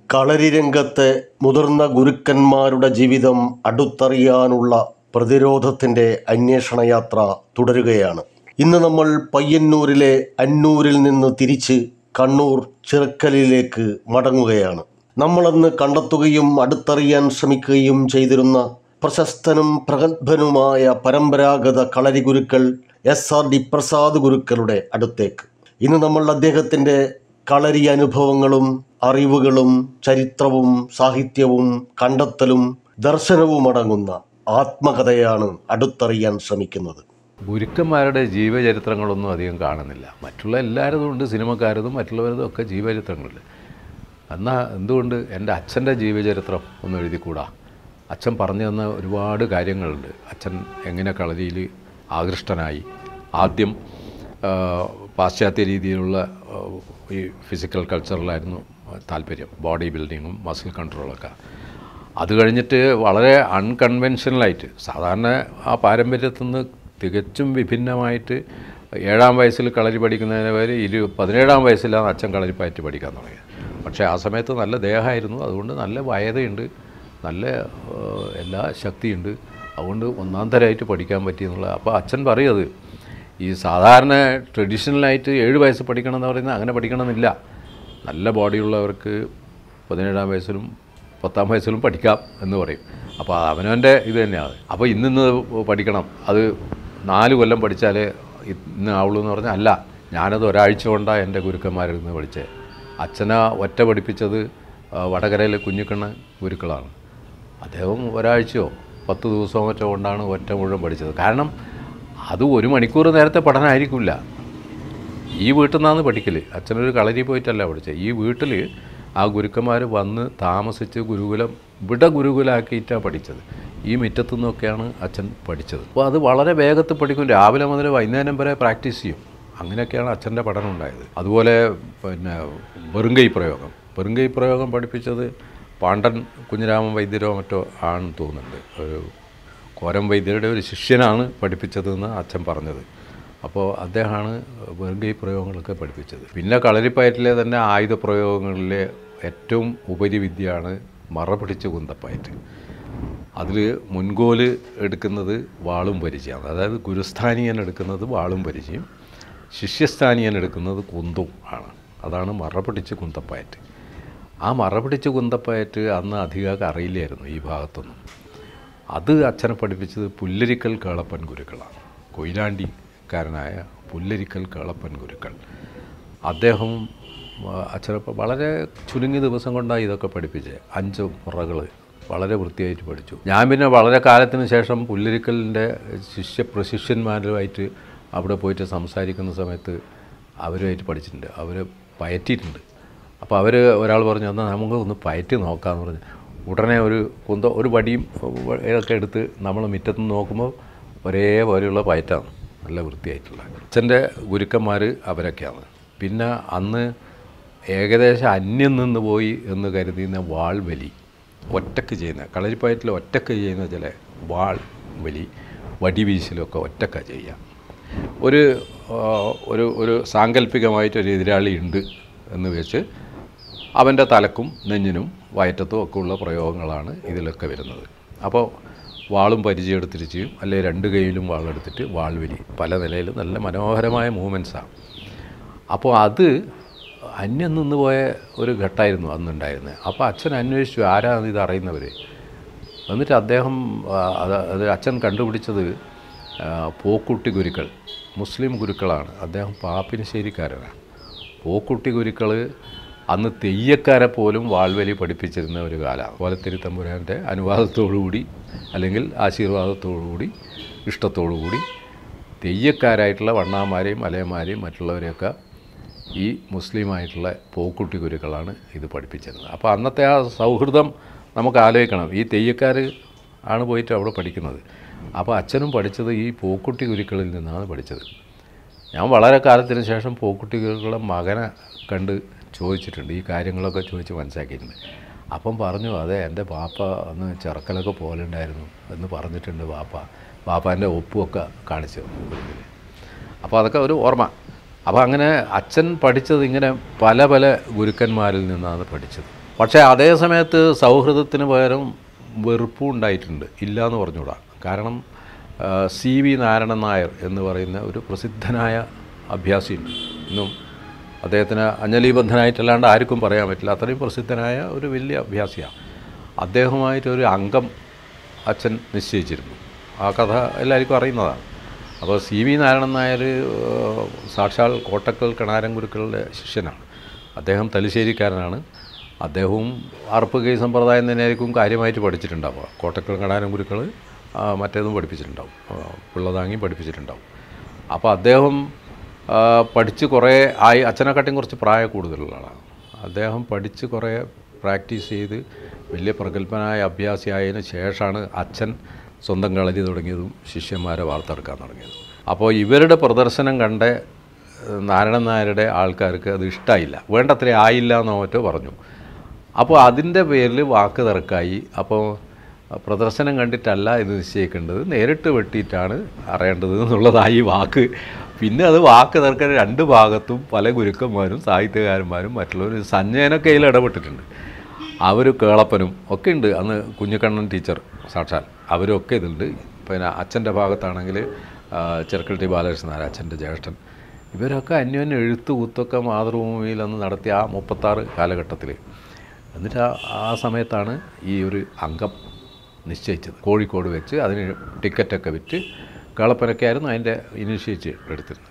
കളരി രംഗത്തെ മുതിർന്ന ഗുരുക്കന്മാരുടെ ജീവിതം അടുത്തറിയാനുള്ള പ്രതിരോധത്തിൻ്റെ അന്വേഷണയാത്ര തുടരുകയാണ് ഇന്ന് നമ്മൾ പയ്യന്നൂരിലെ അന്നൂരിൽ നിന്ന് തിരിച്ച് കണ്ണൂർ ചിറക്കലിലേക്ക് മടങ്ങുകയാണ് നമ്മളന്ന് കണ്ടെത്തുകയും അടുത്തറിയാൻ ശ്രമിക്കുകയും ചെയ്തിരുന്ന പ്രശസ്തനും പ്രഗത്ഭനുമായ പരമ്പരാഗത കളരി ഗുരുക്കൾ എസ് ആർ ഡി പ്രസാദ് ഗുരുക്കളുടെ അടുത്തേക്ക് ഇന്ന് നമ്മൾ അദ്ദേഹത്തിൻ്റെ കളരി അനുഭവങ്ങളും അറിവുകളും ചരിത്രവും സാഹിത്യവും കണ്ടെത്തലും ദർശനവും അടങ്ങുന്ന ആത്മകഥയാണ് അടുത്തറിയാൻ ശ്രമിക്കുന്നത് ഗുരുക്കന്മാരുടെ ജീവചരിത്രങ്ങളൊന്നും അധികം കാണുന്നില്ല മറ്റുള്ള എല്ലാവരതും ഉണ്ട് സിനിമക്കാരതും മറ്റുള്ളവരതും ഒക്കെ ജീവചരിത്രങ്ങളുണ്ട് എന്നാൽ എന്തുകൊണ്ട് എൻ്റെ അച്ഛൻ്റെ ജീവചരിത്രം ഒന്ന് എഴുതിക്കൂടാ അച്ഛൻ പറഞ്ഞു തന്ന ഒരുപാട് കാര്യങ്ങളുണ്ട് അച്ഛൻ എങ്ങനെ കളരിയിൽ ആകൃഷ്ടനായി ആദ്യം ആ, പാശ്ചാത്യ രീതിയിലുള്ള ആ, ഈ ഫിസിക്കൽ കൾച്ചറിലായിരുന്നു താല്പര്യം ബോഡി ബിൽഡിങ്ങും മസിൽ കൺട്രോളൊക്കെ അത് കഴിഞ്ഞിട്ട് വളരെ അൺകൺവെൻഷനലായിട്ട് സാധാരണ ആ പാരമ്പര്യത്തിൽ നിന്ന് തികച്ചും വിഭിന്നമായിട്ട് ഏഴാം വയസ്സിൽ കളരി പഠിക്കുന്നതിന് പേര് ഇരു പതിനേഴാം വയസ്സിലാണ് അച്ഛൻ കളരിപ്പയറ്റ് പഠിക്കാൻ തുടങ്ങിയത് പക്ഷേ ആ സമയത്ത് നല്ല ദേഹമായിരുന്നു അതുകൊണ്ട് നല്ല വയതയുണ്ട് നല്ല ഏഹ്, എല്ലാ ശക്തിയുണ്ട് അതുകൊണ്ട് ഒന്നാം തരമായിട്ട് പഠിക്കാൻ പറ്റിയെന്നുള്ള അപ്പോൾ അച്ഛൻ പറയത് ഈ സാധാരണ ട്രഡീഷണലായിട്ട് ഏഴ് വയസ്സ് പഠിക്കണം എന്ന് പറയുന്നത് അങ്ങനെ പഠിക്കണമെന്നില്ല നല്ല ബോഡിയുള്ളവർക്ക് പതിനേഴാം വയസ്സിലും പത്താം വയസ്സിലും പഠിക്കാം എന്ന് പറയും അപ്പോൾ അവനവൻ്റെ ഇത് തന്നെയാണ് അപ്പോൾ ഇന്നിന്ന് പഠിക്കണം അത് നാല് കൊല്ലം പഠിച്ചാലേ ഇന്ന് ആവുള്ളൂ എന്ന് പറഞ്ഞാൽ അല്ല ഞാനത് ഒരാഴ്ച കൊണ്ടാണ് എൻ്റെ ഗുരുക്കന്മാരിൽ നിന്ന് പഠിച്ചത് അച്ഛനെ ഒറ്റ പഠിപ്പിച്ചത് ആ, വടകരയിലെ കുഞ്ഞിക്കണ്ണ ഗുരുക്കളാണ് അദ്ദേഹം ഒരാഴ്ചയോ പത്ത് ദിവസമോ മറ്റോ കൊണ്ടാണ് ഒറ്റ മുഴുവൻ പഠിച്ചത് കാരണം അത് ഒരു മണിക്കൂർ നേരത്തെ പഠനമായിരിക്കില്ല ഈ വീട്ടിൽ നിന്നാണ് പഠിക്കൽ അച്ഛനൊരു കളരി പോയിട്ടല്ല പഠിച്ചത് ഈ വീട്ടിൽ ആ ഗുരുക്കന്മാർ വന്ന് താമസിച്ച് ഗുരുകുലം ഇവിടെ ഗുരുകുലമാക്കിയിട്ടാണ് പഠിച്ചത് ഈ മുറ്റത്തു നിന്നൊക്കെയാണ് അച്ഛൻ പഠിച്ചത് അപ്പോൾ അത് വളരെ വേഗത്തിൽ പഠിക്കും രാവിലെ മുതൽ വൈകുന്നേരം വരെ പ്രാക്ടീസ് ചെയ്യും അങ്ങനെയൊക്കെയാണ് അച്ഛൻ്റെ പഠനം ഉണ്ടായത് അതുപോലെ പിന്നെ വെറുങ്കൈ പ്രയോഗം വെറുങ്കൈ പ്രയോഗം പഠിപ്പിച്ചത് പാണ്ഡൻ കുഞ്ഞിരാമൻ വൈദ്യരോ മറ്റോ ആണെന്ന് തോന്നുന്നുണ്ട് ഒരു കോരം വൈദ്യരുടെ ഒരു ശിഷ്യനാണ് പഠിപ്പിച്ചതെന്ന് അച്ഛൻ പറഞ്ഞത് അപ്പോൾ അദ്ദേഹമാണ് വെറുങ്കൈ പ്രയോഗങ്ങളൊക്കെ പഠിപ്പിച്ചത് പിന്നെ കളരിപ്പയറ്റിലെ തന്നെ ആയുധ പ്രയോഗങ്ങളിലെ ഏറ്റവും ഉപരി വിദ്യയാണ് മറ പിടിച്ച കുന്തപ്പയറ്റ് അതിൽ മുൻകോല് എടുക്കുന്നത് വാളും പരിചയമാണ് അതായത് ഗുരുസ്ഥാനീയൻ എടുക്കുന്നത് വാളും പരിചയം ശിഷ്യസ്ഥാനീയൻ എടുക്കുന്നത് കുന്തും ആണ് അതാണ് മറ പിടിച്ച കുന്തപ്പയറ്റ് ആ മറ പിടിച്ച കുന്തപ്പയറ്റ് അന്ന് അധികം അറിയില്ലായിരുന്നു ഈ ഭാഗത്തൊന്നും അത് അച്ഛനെ പഠിപ്പിച്ചത് പുല്ലരിക്കൽ കേളപ്പൻ ഗുരുക്കളാണ് കൊയിലാണ്ടിക്കാരനായ പുല്ലരിക്കൽ കേളപ്പൻ ഗുരുക്കൾ അദ്ദേഹം ആ, അച്ഛനെ പ- വളരെ ചുരുങ്ങിയ ദിവസം കൊണ്ടാണ് ഇതൊക്കെ പഠിപ്പിച്ചത് അഞ്ച് മുറകൾ വളരെ വൃത്തിയായിട്ട് പഠിച്ചു ഞാൻ പിന്നെ വളരെ കാലത്തിന് ശേഷം പുല്ലരിക്കലിൻ്റെ ശിഷ്യ പ്രശിഷ്യന്മാരുമായിട്ട് അവിടെ പോയിട്ട് സംസാരിക്കുന്ന സമയത്ത് അവരുമായിട്ട് പഠിച്ചിട്ടുണ്ട് അവർ പയറ്റിയിട്ടുണ്ട് അപ്പോൾ അവർ ഒരാൾ പറഞ്ഞു എന്നാൽ നമുക്ക് ഒന്ന് പയറ്റി നോക്കാമെന്ന് പറഞ്ഞു ഉടനെ ഒരു കുന്ത ഒരു വടിയും ഇതൊക്കെ എടുത്ത് നമ്മൾ മുറ്റത്ത് നിന്ന് നോക്കുമ്പോൾ ഒരേപോലെയുള്ള പയറ്റാണ് നല്ല വൃത്തിയായിട്ടുള്ള അച്ഛൻ്റെ ഗുരുക്കന്മാർ അവരൊക്കെയാണ് പിന്നെ അന്ന് ഏകദേശം അന്യം നിന്ന് പോയി എന്ന് കരുതുന്ന വാൾ വലി ഒറ്റക്ക് ചെയ്യുന്ന കളരിപ്പയറ്റിൽ ഒറ്റക്ക് ചെയ്യുന്ന ചില വാൾ വലി വടിവീശലൊക്കെ ഒറ്റക്ക ചെയ്യാം ഒരു ആ, ഒരു ഒരു സാങ്കല്പികമായിട്ടൊരു എതിരാളി ഉണ്ട് എന്ന് വെച്ച് അവൻ്റെ തലക്കും നെഞ്ഞിനും വയറ്റത്തും ഒക്കെ ഉള്ള പ്രയോഗങ്ങളാണ് ഇതിലൊക്കെ വരുന്നത് അപ്പോൾ വാളും പരിചയമെടുത്തിട്ട് ചെയ്യും അല്ലെങ്കിൽ രണ്ട് കൈയിലും വാളെടുത്തിട്ട് വാൾ വലി പല നിലയിൽ നല്ല മനോഹരമായ മൂവ്മെൻറ്റ്സാണ് അപ്പോൾ അത് അന്യം നിന്ന് പോയ ഒരു ഘട്ടമായിരുന്നു അന്നുണ്ടായിരുന്നത് അപ്പോൾ അച്ഛൻ അന്വേഷിച്ചു ആരാണ് ഇത് അറിയുന്നവർ എന്നിട്ട് അദ്ദേഹം ആ, അത് അത് അച്ഛൻ കണ്ടുപിടിച്ചത് ആ, പോക്കുട്ടി ഗുരുക്കൾ മുസ്ലിം ഗുരുക്കളാണ് അദ്ദേഹം പാപ്പിനിശ്ശേരിക്കാരനാണ് പോക്കുട്ടി ഗുരുക്കൾ അന്ന് തെയ്യക്കാരെ പോലും വാൾവലി പഠിപ്പിച്ചിരുന്ന ഒരു കാലമാണ് കോലത്തിരി തമ്പുരാൻ്റെ അനുവാദത്തോടുകൂടി അല്ലെങ്കിൽ ആശീർവാദത്തോടുകൂടി ഇഷ്ടത്തോടുകൂടി തെയ്യക്കാരായിട്ടുള്ള വണ്ണാമാരെയും അലയന്മാരെയും മറ്റുള്ളവരെയൊക്കെ ഈ മുസ്ലിമായിട്ടുള്ള പോക്കുട്ടി ഗുരുക്കളാണ് ഇത് പഠിപ്പിച്ചിരുന്നത് അപ്പോൾ അന്നത്തെ ആ സൗഹൃദം നമുക്ക് ആലോചിക്കണം ഈ തെയ്യക്കാർ ആണ് പോയിട്ട് അവിടെ പഠിക്കുന്നത് അപ്പോൾ അച്ഛനും പഠിച്ചത് ഈ പോക്കുട്ടി ഗുരുക്കളിൽ നിന്നാണ് പഠിച്ചത് ഞാൻ വളരെ കാലത്തിന് ശേഷം പോക്കുട്ടി ഗുരുക്കളെ മകനെ കണ്ട് ചോദിച്ചിട്ടുണ്ട് ഈ കാര്യങ്ങളൊക്കെ ചോദിച്ച് മനസ്സിലാക്കിയിട്ടുണ്ട് അപ്പം പറഞ്ഞു അതെ എൻ്റെ പാപ്പ അന്ന് ചെറുക്കലൊക്കെ പോലുണ്ടായിരുന്നു എന്ന് പറഞ്ഞിട്ടുണ്ട് പാപ്പ പാപ്പാൻ്റെ ഒപ്പുമൊക്കെ കാണിച്ചു ഗുരുവിൽ അപ്പോൾ അതൊക്കെ ഒരു ഓർമ്മ അപ്പോൾ അങ്ങനെ അച്ഛൻ പഠിച്ചത് ഇങ്ങനെ പല പല ഗുരുക്കന്മാരിൽ നിന്നാണ് പഠിച്ചത് പക്ഷേ അതേ സമയത്ത് സൗഹൃദത്തിന് പകരം വെറുപ്പും ഉണ്ടായിട്ടുണ്ട് ഇല്ല എന്ന് പറഞ്ഞുകൂടാ കാരണം ആ, സി വി നാരായണൻ നായർ എന്ന് പറയുന്ന ഒരു പ്രസിദ്ധനായ അഭ്യാസിയുണ്ട് ഇന്നും അദ്ദേഹത്തിന് അഞ്ജലിബദ്ധനായിട്ടല്ലാണ്ട് ആർക്കും പറയാൻ പറ്റില്ല അത്രയും പ്രസിദ്ധനായ ഒരു വലിയ അഭ്യാസിയാണ് അദ്ദേഹമായിട്ടൊരു അംഗം അച്ഛൻ നിശ്ചയിച്ചിരുന്നു ആ കഥ എല്ലാവർക്കും അറിയുന്നതാണ് അപ്പോൾ സി വി നാരായണൻ നായർ ഏഹ്, സാക്ഷാൽ കോട്ടക്കൽ കണാരം ഗുരുക്കളുടെ ശിഷ്യനാണ് അദ്ദേഹം തലശ്ശേരിക്കാരനാണ് അദ്ദേഹവും അറപ്പ് കൈ സമ്പ്രദായം തന്നെയായിരിക്കും കാര്യമായിട്ട് പഠിച്ചിട്ടുണ്ടാവുക കോട്ടക്കൽ കണാരം ഗുരുക്കൾ ആ, മറ്റേതും പഠിപ്പിച്ചിട്ടുണ്ടാവും ആ, പിള്ളതാങ്ങി പഠിപ്പിച്ചിട്ടുണ്ടാവും അപ്പോൾ അദ്ദേഹം ആ, പഠിച്ച് കുറേ ആയി അച്ഛനെക്കാട്ടിയും കുറച്ച് പ്രായ കൂടുതലുള്ള ആളാണ് അദ്ദേഹം പഠിച്ച് കുറേ പ്രാക്ടീസ് ചെയ്ത് വലിയ പ്രഗത്ഭനായ അഭ്യാസിയായതിനു ശേഷമാണ് അച്ഛൻ സ്വന്തം കളരി തുടങ്ങിയതും ശിഷ്യന്മാരെ വാർത്തെടുക്കാൻ തുടങ്ങിയതും അപ്പോൾ ഇവരുടെ പ്രദർശനം കണ്ട ഏഹ്, നാരായണൻ നായരുടെ ആൾക്കാർക്ക് അത് ഇഷ്ടമായില്ല വേണ്ടത്ര ആയില്ല എന്നോ മറ്റോ പറഞ്ഞു അപ്പോൾ അതിൻ്റെ പേരിൽ വാക്ക് തർക്കായി അപ്പോൾ പ്രദർശനം കണ്ടിട്ടല്ല ഇത് നിശ്ചയിക്കേണ്ടത് നേരിട്ട് വെട്ടിയിട്ടാണ് അറിയേണ്ടത് എന്നുള്ളതായി വാക്ക് പിന്നെ അത് വാക്ക് തർക്കം രണ്ട് ഭാഗത്തും പല ഗുരുക്കന്മാരും സാഹിത്യകാരന്മാരും മറ്റുള്ളവരും സഞ്ജയനൊക്കെ ഇതിൽ ഇടപെട്ടിട്ടുണ്ട് അവർ കേളപ്പനും ഒക്കെ ഉണ്ട് അന്ന് കുഞ്ഞിക്കണ്ണൻ ടീച്ചർ സാക്ഷാൽ അവരൊക്കെ ഇതുണ്ട് പിന്നെ അച്ഛൻ്റെ ഭാഗത്താണെങ്കിൽ ആ, ചെറുക്കൽ ടി ബാലകൃഷ്ണൻ നായർ അച്ഛൻ്റെ ജ്യേഷ്ഠൻ ഇവരൊക്കെ അന്യോന്യം എഴുത്ത് കൂത്തൊക്കെ മാതൃഭൂമിയിൽ അന്ന് നടത്തിയ ആ മുപ്പത്താറ് കാലഘട്ടത്തിൽ എന്നിട്ട് ആ ആ സമയത്താണ് ഈ ഒരു അംഗം നിശ്ചയിച്ചത് കോഴിക്കോട് വെച്ച് അതിന് ടിക്കറ്റൊക്കെ വിറ്റ് കേളപ്പനൊക്കെ ആയിരുന്നു അതിൻ്റെ ഇനിഷ്യേറ്റീവ് എടുത്തിരുന്നത്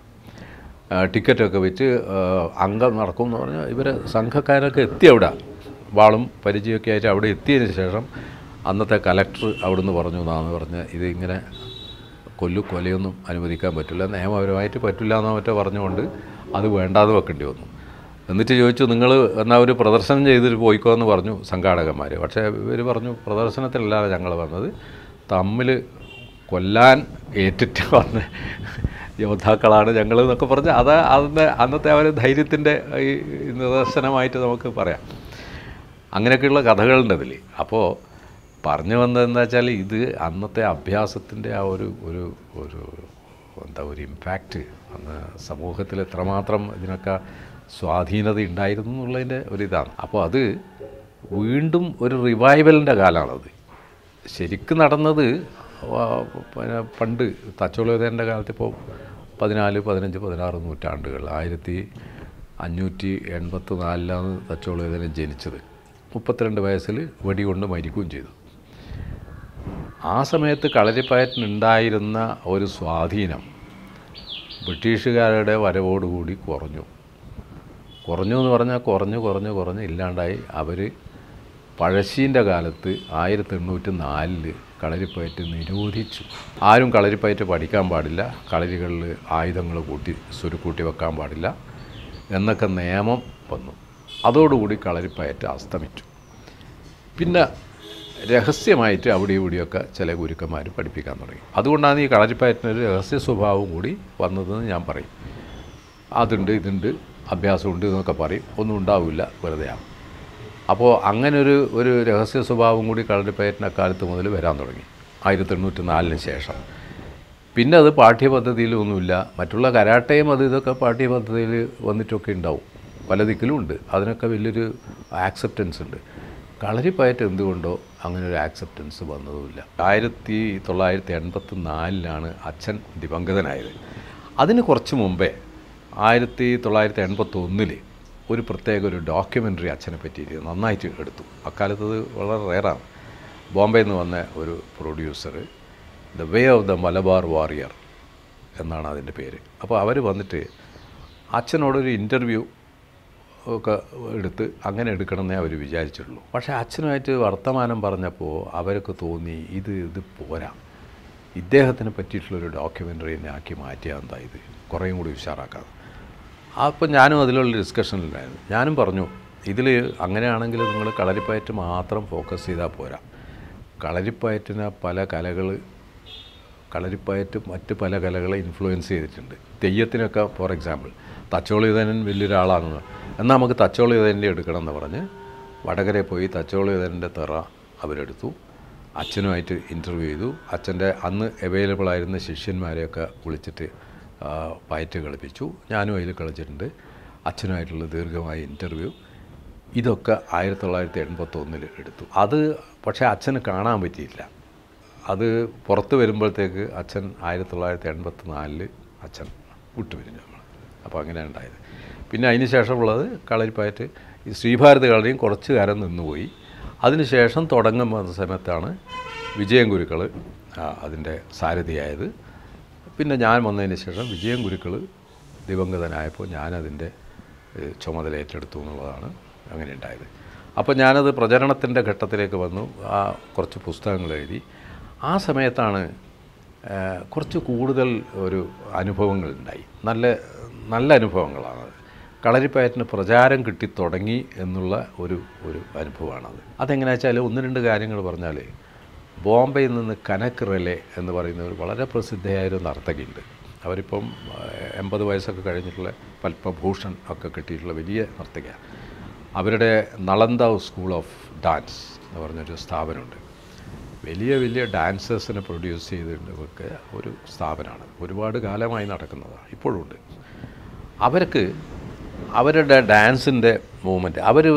ആ, ടിക്കറ്റൊക്കെ വെച്ച് ആ, അംഗം നടക്കും എന്ന് പറഞ്ഞാൽ ഇവർ സംഘക്കാരൊക്കെ എത്തി അവിടെ വാളും പരിചയമൊക്കെ ആയിട്ട് അവിടെ എത്തിയതിന് ശേഷം അന്നത്തെ കലക്ടർ അവിടുന്ന് പറഞ്ഞു എന്നാന്ന് പറഞ്ഞ് ഇത് ഇങ്ങനെ കൊല്ലു കൊലയൊന്നും അനുവദിക്കാൻ പറ്റില്ല നിയമപരമായിട്ട് പറ്റില്ല എന്നോ മറ്റോ പറഞ്ഞുകൊണ്ട് അത് വേണ്ടാന്ന് വെക്കേണ്ടി വന്നു എന്നിട്ട് ചോദിച്ചു നിങ്ങൾ എന്നാൽ ഒരു പ്രദർശനം ചെയ്തിട്ട് പോയിക്കോ എന്ന് പറഞ്ഞു സംഘാടകന്മാർ പക്ഷേ ഇവർ പറഞ്ഞു പ്രദർശനത്തിലല്ലാതെ ഞങ്ങൾ വന്നത് തമ്മിൽ കൊല്ലാൻ ഏറ്റിട്ട് വന്ന യോദ്ധാക്കളാണ് ഞങ്ങൾ എന്നൊക്കെ പറഞ്ഞ് അത് അതിൻ്റെ അന്നത്തെ ആ ഒരു ധൈര്യത്തിൻ്റെ ഈ നിദർശനമായിട്ട് നമുക്ക് പറയാം അങ്ങനെയൊക്കെയുള്ള കഥകളുണ്ട് അതിൽ അപ്പോൾ പറഞ്ഞു വന്നതെന്താ വെച്ചാൽ ഇത് അന്നത്തെ അഭ്യാസത്തിൻ്റെ ആ ഒരു ഒരു ഒരു എന്താ ഒരു ഇമ്പാക്റ്റ് അന്ന് സമൂഹത്തിൽ എത്രമാത്രം ഇതിനൊക്കെ സ്വാധീനത ഉണ്ടായിരുന്നു എന്നുള്ളതിൻ്റെ ഒരിതാണ് അപ്പോൾ അത് വീണ്ടും ഒരു റിവൈവലിൻ്റെ കാലമാണത് ശരിക്കും നടന്നത് വ- പിന്നെ പണ്ട് തച്ചോളേതൻ്റെ കാലത്ത് ഇപ്പോൾ പതിനാല് പതിനഞ്ച് പതിനാറ് നൂറ്റാണ്ടുകൾ ആയിരത്തി അഞ്ഞൂറ്റി എൺപത്തി നാലിലാണ് തച്ചോളേതൻ ജനിച്ചത് മുപ്പത്തിരണ്ട് വയസ്സിൽ വെടികൊണ്ട് മരിക്കുകയും ചെയ്തു ആ സമയത്ത് കളരിപ്പയറ്റിനുണ്ടായിരുന്ന ഒരു സ്വാധീനം ബ്രിട്ടീഷുകാരുടെ വരവോടുകൂടി കുറഞ്ഞു കുറഞ്ഞു എന്ന് പറഞ്ഞാൽ കുറഞ്ഞു കുറഞ്ഞു കുറഞ്ഞ് ഇല്ലാണ്ടായി അവർ പഴശ്ശീൻ്റെ കാലത്ത് ആയിരത്തി എണ്ണൂറ്റി നാലില് കളരിപ്പയറ്റ് നിരോധിച്ചു ആരും കളരിപ്പയറ്റ് പഠിക്കാൻ പാടില്ല കളരികളിൽ ആയുധങ്ങൾ കൂട്ടി സ്വരുക്കൂട്ടി വെക്കാൻ പാടില്ല എന്നൊക്കെ നിയമം വന്നു അതോടുകൂടി കളരിപ്പയറ്റ് അസ്തമിച്ചു പിന്നെ രഹസ്യമായിട്ട് അവിടെ ഇവിടെയൊക്കെ ചില ഗുരുക്കന്മാർ പഠിപ്പിക്കാൻ തുടങ്ങി അതുകൊണ്ടാണ് ഈ കളരിപ്പയറ്റിനൊരു രഹസ്യ സ്വഭാവം കൂടി വന്നതെന്ന് ഞാൻ പറയും അതുണ്ട് ഇതുണ്ട് അഭ്യാസമുണ്ട് എന്നൊക്കെ പറയും ഒന്നും ഉണ്ടാവില്ല വെറുതെയാണ് അപ്പോൾ അങ്ങനെ ഒരു ഒരു രഹസ്യ സ്വഭാവം കൂടി കളരിപ്പയറ്റിന് അക്കാലത്ത് മുതൽ വരാൻ തുടങ്ങി ആയിരത്തി എണ്ണൂറ്റി നാലിന് ശേഷം പിന്നെ അത് പാഠ്യപദ്ധതിയിലൊന്നുമില്ല മറ്റുള്ള കരാട്ടയും അത് ഇതൊക്കെ പാഠ്യപദ്ധതിയിൽ വന്നിട്ടൊക്കെ ഉണ്ടാവും പല ദിക്കിലും ഉണ്ട് അതിനൊക്കെ വലിയൊരു ആക്സെപ്റ്റൻസ് ഉണ്ട് കളരിപ്പയറ്റ് എന്തുകൊണ്ടോ അങ്ങനെ ഒരു ആക്സെപ്റ്റൻസ് വന്നതുമില്ല ആയിരത്തി തൊള്ളായിരത്തി എൺപത്തി നാലിലാണ് അച്ഛൻ ദിവംഗതനായത് അതിന് കുറച്ച് മുമ്പേ ആയിരത്തി തൊള്ളായിരത്തി എൺപത്തി ഒന്നിൽ ഒരു പ്രത്യേക ഒരു ഡോക്യുമെൻ്ററി അച്ഛനെ പറ്റിയിട്ട് നന്നായിട്ട് എടുത്തു അക്കാലത്ത് അത് വളരെ റെയറാണ് ബോംബെയിൽ നിന്ന് വന്ന ഒരു producer the way of the Malabar warrior എന്നാണ് അതിൻ്റെ പേര് അപ്പോൾ അവർ വന്നിട്ട് അച്ഛനോടൊരു ഇൻ്റർവ്യൂ ഒക്കെ എടുത്ത് അങ്ങനെ എടുക്കണമെന്നേ അവർ വിചാരിച്ചിട്ടുള്ളൂ പക്ഷേ അച്ഛനുമായിട്ട് വർത്തമാനം പറഞ്ഞപ്പോൾ അവർക്ക് തോന്നി ഇത് ഇത് പോരാ ഇദ്ദേഹത്തിനെ പറ്റിയിട്ടുള്ളൊരു ഡോക്യുമെൻ്ററി തന്നെ ആക്കി മാറ്റിയാൽ എന്താ ഇത് കുറേയും കൂടി ഉഷാറാക്കാം അപ്പോൾ ഞാനും അതിലുള്ള ഡിസ്കഷനിലായിരുന്നു ഞാനും പറഞ്ഞു ഇതിൽ അങ്ങനെയാണെങ്കിൽ നിങ്ങൾ കളരിപ്പയറ്റ് മാത്രം ഫോക്കസ് ചെയ്താൽ പോരാ കളരിപ്പയറ്റിന് പല കലകൾ കളരിപ്പയറ്റ് മറ്റ് പല കലകളെ ഇൻഫ്ലുവൻസ് ചെയ്തിട്ടുണ്ട് തെയ്യത്തിനൊക്കെ ഫോർ എക്സാമ്പിൾ തച്ചോളിതനൻ വലിയൊരാളാണെന്ന് എന്നാൽ നമുക്ക് തച്ചോളിതൻ്റെ എടുക്കണം എന്ന് പറഞ്ഞ് വടകര പോയി തച്ചോളിതൻ്റെ തെറ അവരെടുത്തു അച്ഛനുമായിട്ട് ഇൻ്റർവ്യൂ ചെയ്തു അച്ഛൻ്റെ അന്ന് അവൈലബിൾ ആയിരുന്ന ശിഷ്യന്മാരെയൊക്കെ വിളിച്ചിട്ട് ആ, പയറ്റ് കളിപ്പിച്ചു ഞാനും അതിൽ കളിച്ചിട്ടുണ്ട് അച്ഛനുമായിട്ടുള്ള ദീർഘമായ ഇൻ്റർവ്യൂ ഇതൊക്കെ ആയിരത്തി തൊള്ളായിരത്തി എൺപത്തൊന്നിൽ എടുത്തു അത് പക്ഷേ അച്ഛന് കാണാൻ പറ്റിയില്ല അത് പുറത്ത് വരുമ്പോഴത്തേക്ക് അച്ഛൻ ആയിരത്തി തൊള്ളായിരത്തി എൺപത്തി നാലില് അച്ഛൻ വിട്ടുപിരിഞ്ഞു നമ്മൾ അപ്പോൾ അങ്ങനെയാണ് ഉണ്ടായത് പിന്നെ അതിന് ശേഷമുള്ളത് കളരിപ്പായിട്ട് ഈ ശ്രീഭാരതി കളരിയും കുറച്ച് കാലം നിന്നുപോയി അതിനുശേഷം തുടങ്ങുന്ന സമയത്താണ് വിജയൻ ഗുരുക്കൾ അതിൻ്റെ സാരഥിയായത് പിന്നെ ഞാൻ വന്നതിന് ശേഷം വിജയൻ ഗുരുക്കൾ ദിവംഗതനായപ്പോൾ ഞാനതിൻ്റെ ഏഹ്, ചുമതല ഏറ്റെടുത്തു എന്നുള്ളതാണ് അങ്ങനെ ഉണ്ടായത് അപ്പോൾ ഞാനത് പ്രചരണത്തിൻ്റെ ഘട്ടത്തിലേക്ക് വന്നു ആ കുറച്ച് പുസ്തകങ്ങൾ എഴുതി ആ സമയത്താണ് ഏഹ്, കുറച്ച് കൂടുതൽ ഒരു അനുഭവങ്ങൾ ഉണ്ടായി നല്ല നല്ല അനുഭവങ്ങളാണത് കളരിപ്പയറ്റിന് പ്രചാരം കിട്ടി തുടങ്ങി എന്നുള്ള ഒരു ഒരു അനുഭവമാണത് അതെങ്ങനെയാ വെച്ചാൽ ഒന്ന് രണ്ട് കാര്യങ്ങൾ പറഞ്ഞാൽ ബോംബെയിൽ നിന്ന് കനക് റിലെ എന്ന് പറയുന്ന ഒരു വളരെ പ്രസിദ്ധയായ ഒരു നർത്തകിയുണ്ട് അവരിപ്പം ഏഹ്, എൺപത് വയസ്സൊക്കെ കഴിഞ്ഞിട്ടുള്ള പത്മഭൂഷൺ ഒക്കെ കിട്ടിയിട്ടുള്ള വലിയ നർത്തകിയാണ് അവരുടെ നളന്ദ സ്കൂൾ ഓഫ് ഡാൻസ് എന്ന് പറഞ്ഞൊരു സ്ഥാപനമുണ്ട് വലിയ വലിയ ഡാൻസേഴ്സിനെ പ്രൊഡ്യൂസ് ചെയ്തിട്ടൊക്കെ ഒരു സ്ഥാപനമാണ് ഒരുപാട് കാലമായി നടക്കുന്നതാണ് ഇപ്പോഴും ഉണ്ട് അവർക്ക് അവരുടെ ഡാൻസിൻ്റെ മൂവ്മെൻറ്റ് അവർ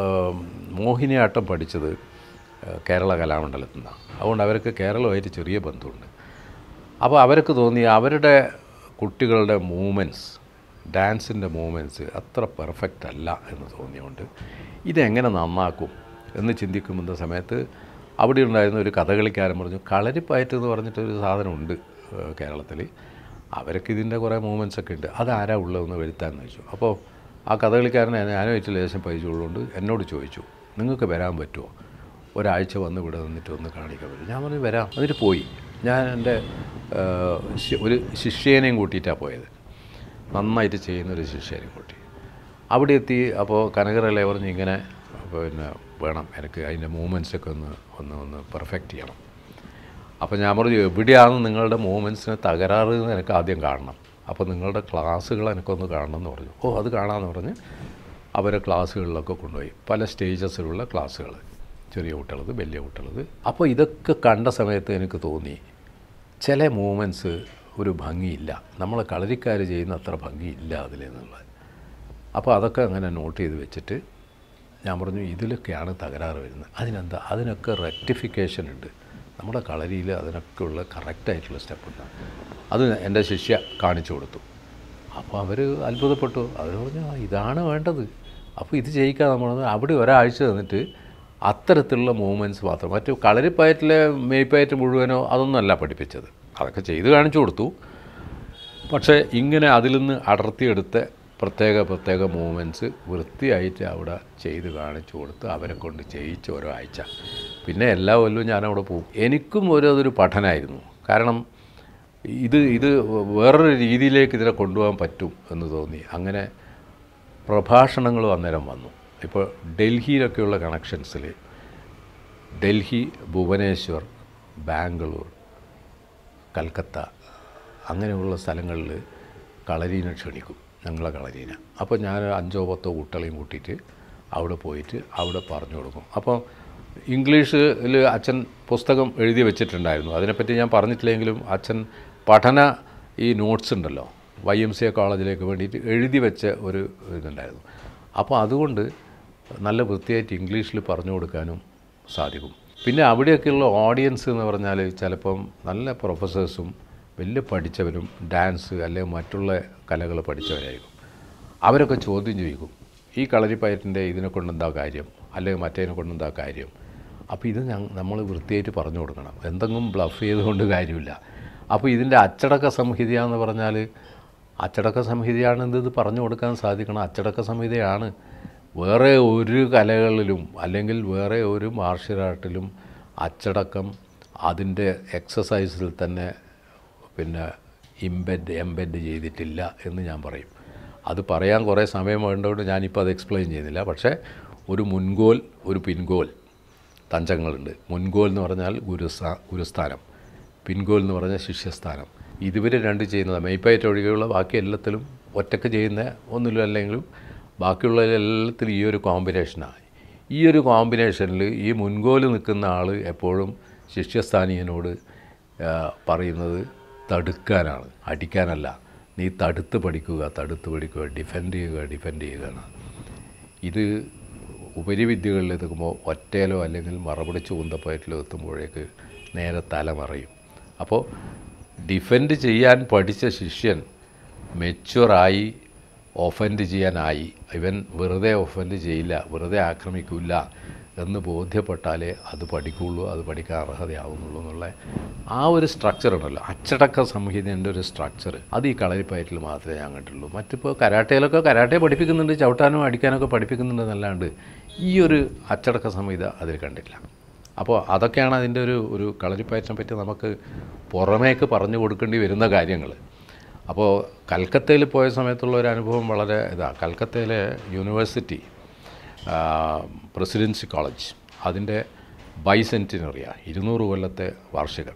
മോഹിനിയാട്ടം പഠിച്ചത് ഏഹ്, കേരള കലാമണ്ഡലത്തിൽ നിന്നാണ് അതുകൊണ്ട് അവർക്ക് കേരളമായിട്ട് ചെറിയ ബന്ധമുണ്ട് അപ്പോൾ അവർക്ക് തോന്നി അവരുടെ കുട്ടികളുടെ മൂവ്മെൻറ്റ്സ് ഡാൻസിൻ്റെ മൂവ്മെൻറ്റ്സ് അത്ര പെർഫെക്റ്റ് അല്ല എന്ന് തോന്നിയുകൊണ്ട് ഇതെങ്ങനെ നന്നാക്കും എന്ന് ചിന്തിക്കുന്ന സമയത്ത് അവിടെ ഉണ്ടായിരുന്ന ഒരു കഥകളിക്കാരൻ പറഞ്ഞു കളരിപ്പയറ്റ് എന്ന് പറഞ്ഞിട്ടൊരു സാധനമുണ്ട് ഏഹ്, കേരളത്തിൽ അവർക്ക് ഇതിൻ്റെ കുറേ മൂവ്മെൻറ്റ്സ് ഒക്കെ ഉണ്ട് അതാരാ ഉള്ളതെന്ന് വരുത്താമെന്ന് ചോദിച്ചു അപ്പോൾ ആ കഥകളിക്കാരനെ ഞാനുമായിട്ട് ലേശം പരിചയമുള്ളതുകൊണ്ട് എന്നോട് ചോദിച്ചു നിങ്ങൾക്ക് വരാൻ പറ്റുമോ ഒരാഴ്ച വന്ന് ഇവിടെ നിന്നിട്ട് ഒന്ന് കാണിക്കാൻ പറ്റും ഞാൻ പറഞ്ഞു വരാം എന്നിട്ട് പോയി ഞാൻ എൻ്റെ ഏഹ്, ശി- ഒരു ശിഷ്യനെയും കൂട്ടിയിട്ടാണ് പോയത് നന്നായിട്ട് ചെയ്യുന്ന ഒരു ശിഷ്യനെയും കൂട്ടി അവിടെ എത്തി അപ്പോൾ കനകരല്ലേ പറഞ്ഞ് ഇങ്ങനെ പിന്നെ വേണം എനിക്ക് അതിൻ്റെ മൂവ്മെൻറ്റ്സൊക്കെ ഒന്ന് ഒന്ന് ഒന്ന് പെർഫെക്റ്റ് ചെയ്യണം അപ്പോൾ ഞാൻ പറഞ്ഞു എവിടെയാണ് നിങ്ങളുടെ മൂവ്മെൻറ്റ്സിന് തകരാറ് എന്ന് എനിക്ക് ആദ്യം കാണണം അപ്പോൾ നിങ്ങളുടെ ക്ലാസ്സുകൾ എനിക്കൊന്ന് കാണണം എന്ന് പറഞ്ഞു ഓ അത് കാണാമെന്ന് പറഞ്ഞ് അവരെ ക്ലാസ്സുകളിലൊക്കെ കൊണ്ടുപോയി പല സ്റ്റേജസിലുള്ള ക്ലാസ്സുകൾ ചെറിയ കുട്ടികളത് വലിയ കുട്ടികളത് അപ്പോൾ ഇതൊക്കെ കണ്ട സമയത്ത് എനിക്ക് തോന്നി ചില മൂവ്മെൻറ്റ്സ് ഒരു ഭംഗിയില്ല നമ്മളെ കളരിക്കാർ ചെയ്യുന്ന അത്ര ഭംഗിയില്ല അതിലെന്നുള്ളത് അപ്പോൾ അതൊക്കെ അങ്ങനെ നോട്ട് ചെയ്ത് വെച്ചിട്ട് ഞാൻ പറഞ്ഞു ഇതിലൊക്കെയാണ് തകരാറ് വരുന്നത് അതിനെന്താ അതിനൊക്കെ റെക്ടിഫിക്കേഷൻ ഉണ്ട് നമ്മുടെ കളരിയിൽ അതിനൊക്കെ ഉള്ള കറക്റ്റായിട്ടുള്ള സ്റ്റെപ്പ് ഉണ്ട് അത് എൻ്റെ ശിഷ്യ കാണിച്ചു കൊടുത്തു അപ്പോൾ അവർ അത്ഭുതപ്പെട്ടു അവർ പറഞ്ഞു "ആ, ഇതാണ് വേണ്ടത് അപ്പോൾ ഇത് ചെയ്യിക്കാൻ നമ്മൾ അവിടെ ഒരാഴ്ച നിന്നിട്ട് അത്തരത്തിലുള്ള മൂവ്മെൻറ്റ്സ് മാത്രം മറ്റു കളരിപ്പയറ്റിലെ മെയ്പ്പയറ്റ് മുഴുവനോ അതൊന്നുമല്ല പഠിപ്പിച്ചത് അതൊക്കെ ചെയ്ത് കാണിച്ചു കൊടുത്തു പക്ഷേ ഇങ്ങനെ അതിൽ നിന്ന് അടർത്തിയെടുത്ത പ്രത്യേക പ്രത്യേക മൂവ്മെൻറ്റ്സ് വൃത്തിയായിട്ട് അവിടെ ചെയ്ത് കാണിച്ചു കൊടുത്ത് അവരെ കൊണ്ട് ചെയ്യിച്ച് ഓരോ ആഴ്ച പിന്നെ എല്ലാ കൊല്ലവും ഞാനവിടെ പോകും എനിക്കും ഒരു അതൊരു പഠനമായിരുന്നു കാരണം ഇത് ഇത് വേറൊരു രീതിയിലേക്ക് ഇതിനെ കൊണ്ടുപോകാൻ പറ്റും എന്ന് തോന്നി അങ്ങനെ പ്രഭാഷണങ്ങളും അന്നേരം വന്നു ഇപ്പോൾ ഡൽഹിയിലൊക്കെയുള്ള കണക്ഷൻസിൽ ഡൽഹി ഭുവനേശ്വർ ബാംഗ്ലൂർ കൽക്കത്ത അങ്ങനെയുള്ള സ്ഥലങ്ങളിൽ കളരീനെ ക്ഷണിക്കും ഞങ്ങളെ കളരീനെ അപ്പോൾ ഞാൻ അഞ്ചോ പത്തോ കുട്ടികളെയും കൂട്ടിയിട്ട് അവിടെ പോയിട്ട് അവിടെ പറഞ്ഞു കൊടുക്കും അപ്പോൾ ഇംഗ്ലീഷിൽ അച്ഛൻ പുസ്തകം എഴുതി വെച്ചിട്ടുണ്ടായിരുന്നു അതിനെപ്പറ്റി ഞാൻ പറഞ്ഞിട്ടില്ലെങ്കിലും അച്ഛൻ പഠന ഈ നോട്ട്സ് ഉണ്ടല്ലോ വൈ എം സി എ കോളേജിലേക്ക് വേണ്ടിയിട്ട് എഴുതി വെച്ച ഒരു ഇതുണ്ടായിരുന്നു അപ്പോൾ അതുകൊണ്ട് നല്ല വൃത്തിയായിട്ട് ഇംഗ്ലീഷിൽ പറഞ്ഞു കൊടുക്കാനും സാധിക്കും പിന്നെ അവിടെയൊക്കെയുള്ള ഓഡിയൻസ് എന്ന് പറഞ്ഞാൽ ചിലപ്പം നല്ല പ്രൊഫസേഴ്സും വലിയ പഠിച്ചവരും ഡാൻസ് അല്ലെങ്കിൽ മറ്റുള്ള കലകൾ പഠിച്ചവരായിരിക്കും അവരൊക്കെ ചോദ്യം ചോദിക്കും ഈ കളരിപ്പയറ്റിൻ്റെ ഇതിനെ കൊണ്ടെന്താ കാര്യം അല്ലെങ്കിൽ മറ്റേതിനെ കൊണ്ടെന്താ കാര്യം അപ്പോൾ ഇത് നമ്മൾ വൃത്തിയായിട്ട് പറഞ്ഞു കൊടുക്കണം എന്തെങ്കിലും ബ്ലഫ് ചെയ്തുകൊണ്ട് കാര്യമില്ല അപ്പോൾ ഇതിൻ്റെ അച്ചടക്ക സംഹിത എന്ന് പറഞ്ഞാൽ അച്ചടക്ക സംഹിതയാണ് ഇത് പറഞ്ഞു കൊടുക്കാൻ സാധിക്കണം അച്ചടക്ക സംഹിതയാണ് വേറെ ഒരു കലകളിലും അല്ലെങ്കിൽ വേറെ ഒരു മാർഷ്യൽ ആർട്ടിലും അച്ചടക്കം അതിൻ്റെ എക്സസൈസിൽ തന്നെ പിന്നെ ഇമ്പെഡ് എംബെഡ് ചെയ്തിട്ടില്ല എന്ന് ഞാൻ പറയും അത് പറയാൻ കുറേ സമയം വേണ്ടതുകൊണ്ട് ഞാനിപ്പോൾ അത് എക്സ്പ്ലെയിൻ ചെയ്യുന്നില്ല പക്ഷേ ഒരു മുൻകോൽ ഒരു പിൻകോൽ തഞ്ചങ്ങളുണ്ട് മുൻകോൽ എന്ന് പറഞ്ഞാൽ ഗുരുസ്ഥാ ഗുരുസ്ഥാനം പിൻകോൽ എന്ന് പറഞ്ഞാൽ ശിഷ്യസ്ഥാനം ഇതുവരെ രണ്ട് ചെയ്യുന്നത് മെയ്പ്പയറ്റ് ഒഴികെയുള്ള ബാക്കി എല്ലാത്തിലും ഒറ്റക്ക് ചെയ്യുന്ന ഒന്നിലും അല്ലെങ്കിലും ബാക്കിയുള്ള എല്ലാത്തിലും ഈ ഒരു കോമ്പിനേഷനാണ് ഈ ഒരു കോമ്പിനേഷനിൽ ഈ മുൻകോൽ നിൽക്കുന്ന ആൾ എപ്പോഴും ശിഷ്യസ്ഥാനീയനോട് ആ, പറയുന്നത് തടുക്കാനാണ് അടിക്കാനല്ല നീ തടുത്ത് പഠിക്കുക തടുത്ത് പഠിക്കുക ഡിഫെൻഡ് ചെയ്യുക ഡിഫെൻഡ് ചെയ്യുക എന്നാണ് ഇത് ഉപരിവിദ്യകളിൽ എത്തുമ്പോൾ ഒറ്റയിലോ അല്ലെങ്കിൽ മറപിടിച്ച് ഉന്തപ്പയറ്റിലോ എത്തുമ്പോഴേക്ക് നേരെ തല മറയും അപ്പോൾ ഡിഫെൻഡ് ചെയ്യാൻ പഠിച്ച ശിഷ്യൻ മെച്ചുവറായി ഒഫൻഡ് ചെയ്യാനായി ഇവൻ വെറുതെ ഒഫൻഡ് ചെയ്യില്ല വെറുതെ ആക്രമിക്കില്ല എന്ന് ബോധ്യപ്പെട്ടാലേ അത് പഠിക്കുള്ളൂ അത് പഠിക്കാൻ അർഹതയാവുന്നുള്ളൂ എന്നുള്ള ആ ഒരു സ്ട്രക്ചർ ഉണ്ടല്ലോ അച്ചടക്ക സംഹിതേൻ്റെ ഒരു സ്ട്രക്ചർ അത് ഈ കളരിപ്പയറ്റിൽ മാത്രമേ ഞാൻ കണ്ടിട്ടുള്ളൂ മറ്റിപ്പോൾ കരാട്ടയിലൊക്കെ കരാട്ടെ പഠിപ്പിക്കുന്നുണ്ട് ചവിട്ടാനും അടിക്കാനൊക്കെ പഠിപ്പിക്കുന്നുണ്ട് എന്നല്ലാണ്ട് ഈ ഒരു അച്ചടക്ക സംഹിത അതിൽ കണ്ടില്ല അപ്പോൾ അതൊക്കെയാണ് അതിൻ്റെ ഒരു ഒരു കളരിപ്പയറ്റിനെ പറ്റി നമുക്ക് പുറമേക്ക് പറഞ്ഞു കൊടുക്കേണ്ടി വരുന്ന കാര്യങ്ങൾ അപ്പോൾ കൽക്കത്തയിൽ പോയ സമയത്തുള്ള ഒരു അനുഭവം വളരെ ഇതാ കൽക്കത്തയിലെ യൂണിവേഴ്സിറ്റി പ്രസിഡൻസി കോളേജ് അതിൻ്റെ ബൈസെൻറ്റിനറിയ ഇരുന്നൂറ് കൊല്ലത്തെ വാർഷികം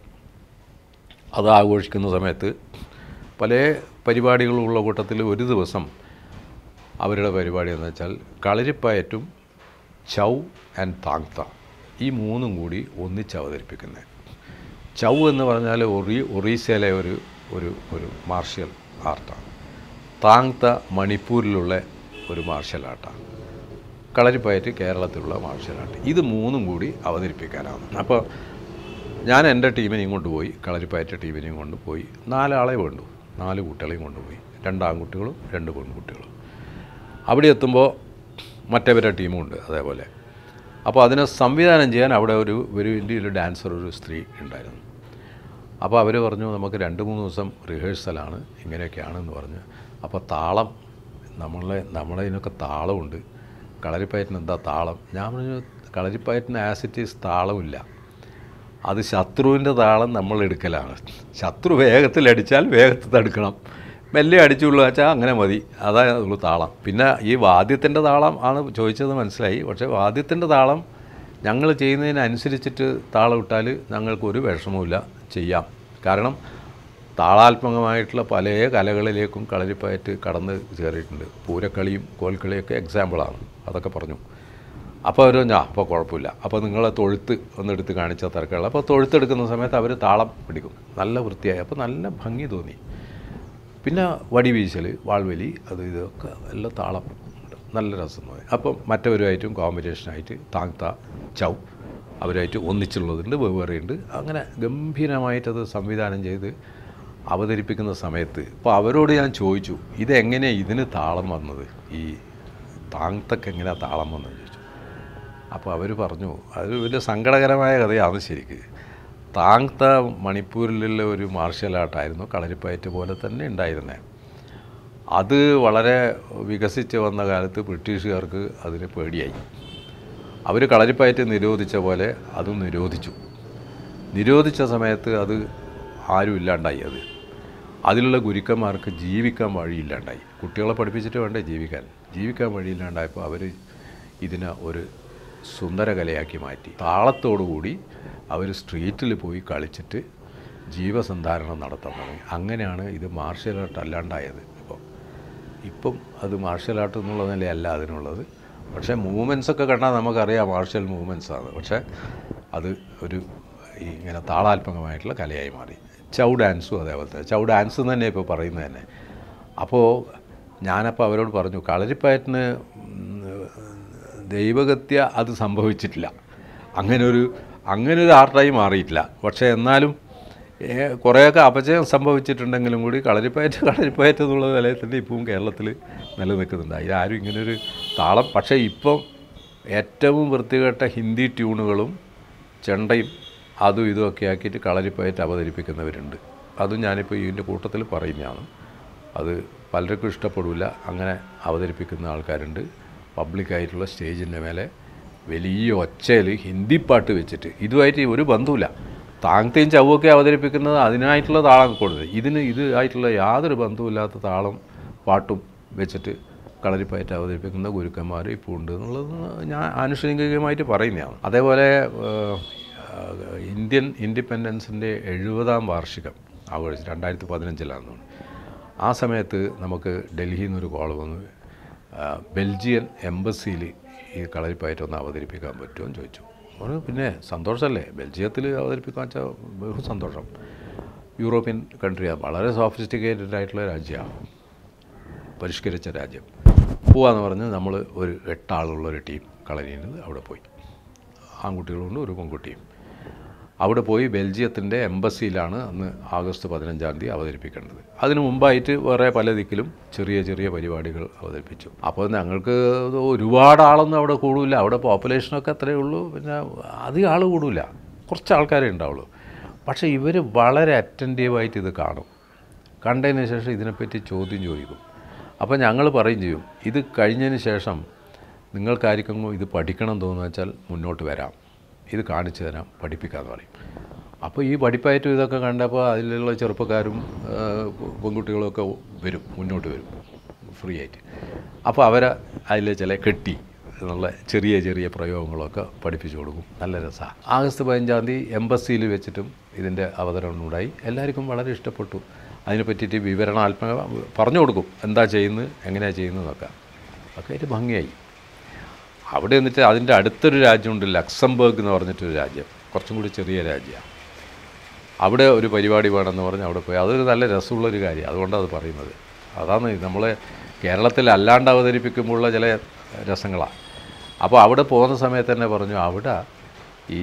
അത് ആഘോഷിക്കുന്ന സമയത്ത് പല പരിപാടികളുള്ള കൂട്ടത്തിൽ ഒരു ദിവസം അവരുടെ പരിപാടി എന്ന് വെച്ചാൽ കളരിപ്പയറ്റും ചൗ ആൻഡ് താങ്ത ഈ മൂന്നും കൂടി ഒന്നിച്ച് അവതരിപ്പിക്കുന്നത് ചൗ എന്ന് പറഞ്ഞാൽ ഒറി ഒറീസയിലെ ഒരു ഒരു ഒരു മാർഷ്യൽ ആർട്ടാണ് താങ്ത മണിപ്പൂരിലുള്ള ഒരു മാർഷ്യൽ ആർട്ടാണ് കളരിപ്പയറ്റ് കേരളത്തിലുള്ള മാർഷ്യൽ ആർട്ട് ഇത് മൂന്നും കൂടി അവതരിപ്പിക്കാനാണ് അപ്പോൾ ഞാൻ എൻ്റെ ടീമിനെയും കൊണ്ടുപോയി കളരിപ്പയറ്റ ടീമിനെയും കൊണ്ടുപോയി നാലാളെ വേണ്ടു നാല് കുട്ടികളെയും കൊണ്ടുപോയി രണ്ട് ആൺകുട്ടികളും രണ്ട് പെൺകുട്ടികളും അവിടെ എത്തുമ്പോൾ മറ്റവരുടെ ടീമുണ്ട് അതേപോലെ അപ്പോൾ അതിനെ സംവിധാനം ചെയ്യാൻ അവിടെ ഒരു ഒരു ഇന്ത്യയിൽ ഡാൻസർ ഒരു സ്ത്രീ ഉണ്ടായിരുന്നു അപ്പോൾ അവർ പറഞ്ഞു നമുക്ക് രണ്ട് മൂന്ന് ദിവസം റിഹേഴ്സലാണ് ഇങ്ങനെയൊക്കെയാണെന്ന് പറഞ്ഞ് അപ്പോൾ താളം നമ്മളെ നമ്മളെ ഇതിനൊക്കെ താളമുണ്ട് കളരിപ്പയറ്റിന് എന്താ താളം ഞാൻ പറഞ്ഞു കളരിപ്പയറ്റിന് ആസിറ്റീസ് താളമില്ല അത് ശത്രുവിൻ്റെ താളം നമ്മൾ എടുക്കലാണ് ശത്രു വേഗത്തിൽ അടിച്ചാൽ വേഗത്തിൽ തടുക്കണം മെല്ലെ അടിച്ചുള്ളൂ വെച്ചാൽ അങ്ങനെ മതി അതാ ഉള്ളൂ താളം പിന്നെ ഈ വാദ്യത്തിൻ്റെ താളം ആണ് ചോദിച്ചത് മനസ്സിലായി പക്ഷേ വാദ്യത്തിൻ്റെ താളം ഞങ്ങൾ ചെയ്യുന്നതിനനുസരിച്ചിട്ട് താളം ഇട്ടാൽ ഞങ്ങൾക്ക് ഒരു വിഷമവുമില്ല ചെയ്യാം കാരണം താളാത്മകമായിട്ടുള്ള പല കലകളിലേക്കും കളരിപ്പയറ്റ് കടന്ന് കയറിയിട്ടുണ്ട് പൂരക്കളിയും കോൽക്കളിയൊക്കെ എക്സാമ്പിളാണ് അതൊക്കെ പറഞ്ഞു അപ്പോൾ അവർ ഞാൻ അപ്പോൾ കുഴപ്പമില്ല അപ്പോൾ നിങ്ങളെ തൊഴുത്ത് ഒന്നെടുത്ത് കാണിച്ചാൽ തിരക്കുള്ള അപ്പോൾ തൊഴുത്തെടുക്കുന്ന സമയത്ത് അവർ താളം പിടിക്കും നല്ല വൃത്തിയായി അപ്പോൾ നല്ല ഭംഗി തോന്നി പിന്നെ വടി വീശൽ വാൾവലി അത് ഇതൊക്കെ എല്ലാം താളം ഉണ്ട് നല്ല രസം തോന്നി അപ്പം മറ്റവരുമായിട്ടും കോമ്പിനേഷനായിട്ട് താങ്ത ചൗ അവരായിട്ട് ഒന്നിച്ചുള്ളതുണ്ട് വെവ്വേറെയുണ്ട് അങ്ങനെ ഗംഭീരമായിട്ടത് സംവിധാനം ചെയ്ത് അവതരിപ്പിക്കുന്ന സമയത്ത് അപ്പോൾ അവരോട് ഞാൻ ചോദിച്ചു ഇതെങ്ങനെ ഇതിന് താളം വന്നത് ഈ താങ്തക്ക് എങ്ങനെയാണ് താളം വന്നത് ചോദിച്ചു അപ്പോൾ അവർ പറഞ്ഞു അത് വലിയ സങ്കടകരമായ കഥയാണ് ശരിക്ക് താങ്ത മണിപ്പൂരിലുള്ള ഒരു മാർഷ്യൽ ആർട്ടായിരുന്നു കളരിപ്പയറ്റ് പോലെ തന്നെ ഉണ്ടായിരുന്നത് അത് വളരെ വികസിച്ച് വന്ന കാലത്ത് ബ്രിട്ടീഷുകാർക്ക് അതിന് പേടിയായി അവർ കളരിപ്പയറ്റ് നിരോധിച്ച പോലെ അതും നിരോധിച്ചു നിരോധിച്ച സമയത്ത് അത് ആരും ഇല്ലാണ്ടായി അത് അതിലുള്ള ഗുരുക്കന്മാർക്ക് ജീവിക്കാൻ വഴിയില്ലാണ്ടായി കുട്ടികളെ പഠിപ്പിച്ചിട്ട് വേണ്ടേ ജീവിക്കാൻ ജീവിക്കാൻ വഴിയില്ലാണ്ടായപ്പോൾ അവർ ഇതിനെ ഒരു സുന്ദര കലയാക്കി മാറ്റി താളത്തോടുകൂടി അവർ സ്ട്രീറ്റിൽ പോയി കളിച്ചിട്ട് ജീവസന്ധാരണം നടത്താൻ തുടങ്ങി അങ്ങനെയാണ് ഇത് മാർഷ്യൽ ആർട്ട് അല്ലാണ്ടായത് ഇപ്പോൾ ഇപ്പം അത് മാർഷ്യൽ ആർട്ട് എന്നുള്ള നിലയല്ല അതിനുള്ളത് പക്ഷേ മൂവ്മെൻറ്റ്സ് ഒക്കെ കണ്ടാൽ നമുക്കറിയാം മാർഷ്യൽ മൂവ്മെൻറ്റ്സ് ആണ് പക്ഷേ അത് ഒരു ഈ ഇങ്ങനെ താളാത്മകമായിട്ടുള്ള കലയായി മാറി ചൗ ഡാൻസും അതേപോലെ തന്നെ ചൗ ഡാൻസ് എന്ന് തന്നെ ഇപ്പോൾ പറയുന്നത് തന്നെ അപ്പോൾ ഞാനപ്പോൾ അവരോട് പറഞ്ഞു കളരിപ്പയറ്റിന് ദൈവഗത്യ അത് സംഭവിച്ചിട്ടില്ല അങ്ങനെ ഒരു അങ്ങനെ ഒരു ആർട്ടായി മാറിയിട്ടില്ല പക്ഷേ എന്നാലും ഏ, കുറേയൊക്കെ അപജയം സംഭവിച്ചിട്ടുണ്ടെങ്കിലും കൂടി കളരിപ്പയറ്റ് കളരിപ്പയറ്റ് എന്നുള്ള നിലയിൽ തന്നെ ഇപ്പവും കേരളത്തിൽ നിലനിൽക്കുന്നുണ്ട് അതിലാരും ഇങ്ങനൊരു താളം പക്ഷേ ഇപ്പം ഏറ്റവും വൃത്തികെട്ട ഹിന്ദി ട്യൂണുകളും ചെണ്ടയും അതും ഇതുമൊക്കെ ആക്കിയിട്ട് കളരിപ്പയറ്റ് അവതരിപ്പിക്കുന്നവരുണ്ട് അതും ഞാനിപ്പോൾ ഇതിൻ്റെ കൂട്ടത്തിൽ പറയുന്നതാണ് അത് പലർക്കും ഇഷ്ടപ്പെടില്ല അങ്ങനെ അവതരിപ്പിക്കുന്ന ആൾക്കാരുണ്ട് പബ്ലിക്കായിട്ടുള്ള സ്റ്റേജിൻ്റെ മേലെ വലിയ ഒച്ചയിൽ ഹിന്ദി പാട്ട് വെച്ചിട്ട് ഇതുമായിട്ട് ഒരു ബന്ധവുമില്ല താങ്തയും ചവ്വൊക്കെ അവതരിപ്പിക്കുന്നത് അതിനായിട്ടുള്ള താളം കൊടുത്തത് ഇതിന് ഇതായിട്ടുള്ള യാതൊരു ബന്ധവുമില്ലാത്ത താളം പാട്ടും വെച്ചിട്ട് കളരിപ്പയറ്റ് അവതരിപ്പിക്കുന്ന ഗുരുക്കന്മാർ ഇപ്പോൾ ഉണ്ട് എന്നുള്ളത് ഞാൻ ആനുഷംഗികമായിട്ട് പറയുന്നതാണ് അതേപോലെ ഏഹ്, ഏഹ്, ഇന്ത്യൻ ഇൻഡിപെൻഡൻസിൻ്റെ എഴുപതാം വാർഷികം ആഘോഷിച്ചു രണ്ടായിരത്തി പതിനഞ്ചിലാണെന്ന് തോന്നുന്നു ആ സമയത്ത് നമുക്ക് ഡൽഹിയിൽ നിന്നൊരു കോൾ വന്നു ആ, ബെൽജിയൻ എംബസിയിൽ ഈ കളരിപ്പയറ്റ് ഒന്ന് അവതരിപ്പിക്കാൻ പറ്റുമോ എന്ന് ചോദിച്ചു പറഞ്ഞു പിന്നെ സന്തോഷമല്ലേ ബെൽജിയത്തിൽ അവതരിപ്പിക്കാൻ വെച്ചാൽ ബഹു സന്തോഷം യൂറോപ്യൻ കൺട്രിയാണ് വളരെ സോഫിസ്റ്റിക്കേറ്റഡ് ആയിട്ടുള്ള രാജ്യമാണ് പരിഷ്കരിച്ച രാജ്യം പോവാന്ന് പറഞ്ഞ് നമ്മൾ ഒരു എട്ടാളുള്ള ഒരു ടീം കളരിയുന്നത് അവിടെ പോയി ആൺകുട്ടികളുണ്ട് ഒരു പെൺകുട്ടിയും അവിടെ പോയി ബെൽജിയത്തിൻ്റെ എംബസിയിലാണ് അന്ന് ആഗസ്റ്റ് പതിനഞ്ചാം തീയതി അവതരിപ്പിക്കേണ്ടത് അതിനു മുമ്പായിട്ട് വേറെ പല ദിക്കിലും ചെറിയ ചെറിയ പരിപാടികൾ അവതരിപ്പിച്ചു അപ്പോൾ ഞങ്ങൾക്ക് ഇത് ഒരുപാട് ആളൊന്നും അവിടെ കൂടില്ല അവിടെ പോപ്പുലേഷനൊക്കെ അത്രയേ ഉള്ളൂ പിന്നെ അധികം ആൾ കൂടില്ല കുറച്ച് ആൾക്കാരേ ഉണ്ടാവുള്ളൂ പക്ഷേ ഇവർ വളരെ അറ്റൻറ്റീവായിട്ട് ഇത് കാണും കണ്ടതിന് ശേഷം ഇതിനെപ്പറ്റി ചോദ്യം ചോദിക്കും അപ്പോൾ ഞങ്ങൾ പറയും ചെയ്യും ഇത് കഴിഞ്ഞതിന് ശേഷം നിങ്ങൾക്കായിരിക്കും ഇത് പഠിക്കണം തോന്നുന്നു വെച്ചാൽ മുന്നോട്ട് വരാം ഇത് കാണിച്ചു തരാം പഠിപ്പിക്കാമെന്ന് പറയും അപ്പോൾ ഈ പഠിപ്പായിട്ടും ഇതൊക്കെ കണ്ടപ്പോൾ അതിലുള്ള ചെറുപ്പക്കാരും ആ, പെൺകുട്ടികളൊക്കെ വരും മുന്നോട്ട് വരും ഫ്രീ ആയിട്ട് അപ്പോൾ അവരെ അതിൽ ചില കെട്ടി എന്നുള്ള ചെറിയ ചെറിയ പ്രയോഗങ്ങളൊക്കെ പഠിപ്പിച്ചു കൊടുക്കും നല്ല രസമാണ് ആഗസ്റ്റ് പതിനഞ്ചാം തീയതി എംബസിയിൽ വെച്ചിട്ടും ഇതിൻ്റെ അവതരണം ഉണ്ടായി എല്ലാവർക്കും വളരെ ഇഷ്ടപ്പെട്ടു അതിനെ പറ്റിയിട്ട് വിവരണാത്മക പറഞ്ഞു കൊടുക്കും എന്താ ചെയ്യുന്നത് എങ്ങനെയാണ് ചെയ്യുന്നതെന്നൊക്കെ ഒക്കെ ആയിട്ട് ഭംഗിയായി അവിടെ എന്നിട്ട് അതിൻ്റെ അടുത്തൊരു രാജ്യമുണ്ട് ലക്സംബർഗ് എന്ന് പറഞ്ഞിട്ടൊരു രാജ്യം കുറച്ചും കൂടി ചെറിയ രാജ്യമാണ് അവിടെ ഒരു പരിപാടി വേണമെന്ന് പറഞ്ഞ് അവിടെ പോയി അതൊരു നല്ല രസമുള്ളൊരു കാര്യം അതുകൊണ്ടാണ് അത് പറയുന്നത് അതാണ് നമ്മൾ കേരളത്തിൽ അല്ലാണ്ട് അവതരിപ്പിക്കുമ്പോഴുള്ള ചില രസങ്ങളാണ് അപ്പോൾ അവിടെ പോകുന്ന സമയത്ത് തന്നെ പറഞ്ഞു അവിടെ ഈ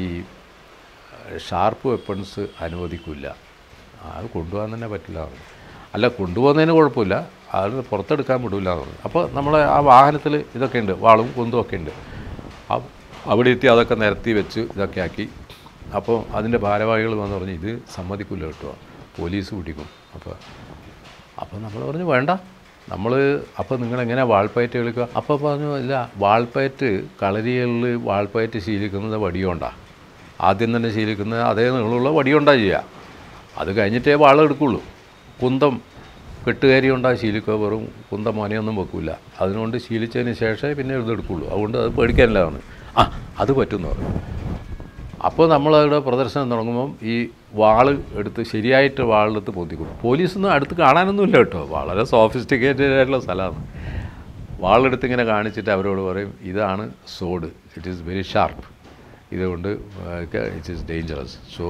ഷാർപ്പ് വെപ്പൺസ് അനുവദിക്കില്ല അത് കൊണ്ടുപോകാൻ തന്നെ പറ്റില്ല എന്ന്. അല്ല കൊണ്ടുപോകുന്നതിന് കുഴപ്പമില്ല അത് പുറത്തെടുക്കാൻ വിടില്ല എന്ന് പറഞ്ഞു അപ്പോൾ നമ്മൾ ആ വാഹനത്തിൽ ഇതൊക്കെ ഉണ്ട് വാളും കുന്തും ഒക്കെ ഉണ്ട് അ- അവിടെ എത്തി അതൊക്കെ നിരത്തി വെച്ച് ഇതൊക്കെ ആക്കി അപ്പോൾ അതിൻ്റെ ഭാരവാഹികൾ വന്ന് പറഞ്ഞു ഇത് സമ്മതിക്കില്ല കേട്ടോ പോലീസ് പിടിക്കും അപ്പോൾ അപ്പോൾ നമ്മൾ പറഞ്ഞു വേണ്ട നമ്മൾ അപ്പോൾ നിങ്ങളെങ്ങനെ വാൾപ്പയറ്റ് കളിക്കുക അപ്പോൾ പറഞ്ഞു ഇല്ല വാൾപ്പയറ്റ് കളരികളിൽ വാൾപ്പയറ്റ് ശീലിക്കുന്നത് വടിയോണ്ടാണ് ആദ്യം തന്നെ ശീലിക്കുന്നത് അതേ നീളമുള്ള വടിയോണ്ടാണ് ചെയ്യുക അത് കഴിഞ്ഞിട്ടേ വാള എടുക്കുള്ളൂ കുന്തം കെട്ടുകാരി കൊണ്ടാ ശീലിക്കുക വെറും കുന്തം മോനയൊന്നും വെക്കില്ല അതിനുകൊണ്ട് ശീലിച്ചതിന് ശേഷമേ പിന്നെ ഇതെടുക്കുള്ളൂ അതുകൊണ്ട് അത് പേടിക്കാനില്ലാന്ന് ആ അത് പറ്റുമെന്ന് പറഞ്ഞു അപ്പോൾ നമ്മളവിടെ പ്രദർശനം തുടങ്ങുമ്പം ഈ വാള് എടുത്ത് ശരിയായിട്ട് വാളെടുത്ത് പൊന്തിക്കും പോലീസൊന്നും അടുത്ത് കാണാനൊന്നുമില്ല കേട്ടോ വളരെ സോഫിസ്റ്റിക്കേറ്റഡ് ആയിട്ടുള്ള സ്ഥലമാണ് വാളെടുത്ത് ഇങ്ങനെ കാണിച്ചിട്ട് അവരോട് പറയും ഇതാണ് sword it is very sharp ഇതുകൊണ്ട് ഇറ്റ് ഈസ് ഡേഞ്ചറസ് സോ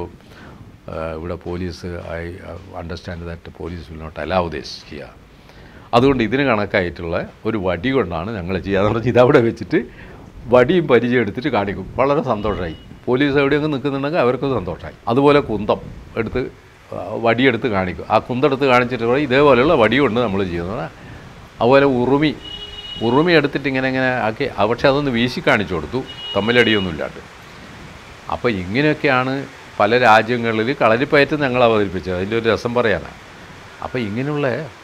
ഇവിടെ police I understand that police will not allow this here അതുകൊണ്ട് ഇതിന് കണക്കായിട്ടുള്ള ഒരു വടി കൊണ്ടാണ് ഞങ്ങൾ ചെയ്യുക എന്ന് പറഞ്ഞാൽ ഇതവിടെ വെച്ചിട്ട് വടിയും പരിചയം എടുത്തിട്ട് കാണിക്കും വളരെ സന്തോഷമായി പോലീസ് എവിടെയെങ്കിലും നിൽക്കുന്നുണ്ടെങ്കിൽ അവർക്കും സന്തോഷമായി അതുപോലെ കുന്തം എടുത്ത് ആ, വടിയെടുത്ത് കാണിക്കും ആ കുന്തെടുത്ത് കാണിച്ചിട്ട് പറയും ഇതേപോലെയുള്ള വടി കൊണ്ട് നമ്മൾ ചെയ്യുന്നത് അതുപോലെ ഉറുമി ഉറുമി എടുത്തിട്ട് ഇങ്ങനെ ഇങ്ങനെ ആക്കി ആ, പക്ഷേ അതൊന്ന് വീശി കാണിച്ചു കൊടുത്തു തമ്മിലടിയൊന്നും ഇല്ലാണ്ട് അപ്പോൾ ഇങ്ങനെയൊക്കെയാണ് പല രാജ്യങ്ങളിൽ കളരിപ്പയറ്റ് ഞങ്ങൾ അവതരിപ്പിച്ചത് അതിൻ്റെ ഒരു രസം പറയാനാണ് അപ്പോൾ ഇങ്ങനെയുള്ള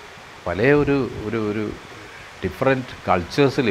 പല ഒരു ഒരു ഒരു ഡിഫറെൻറ്റ് കൾച്ചേഴ്സിൽ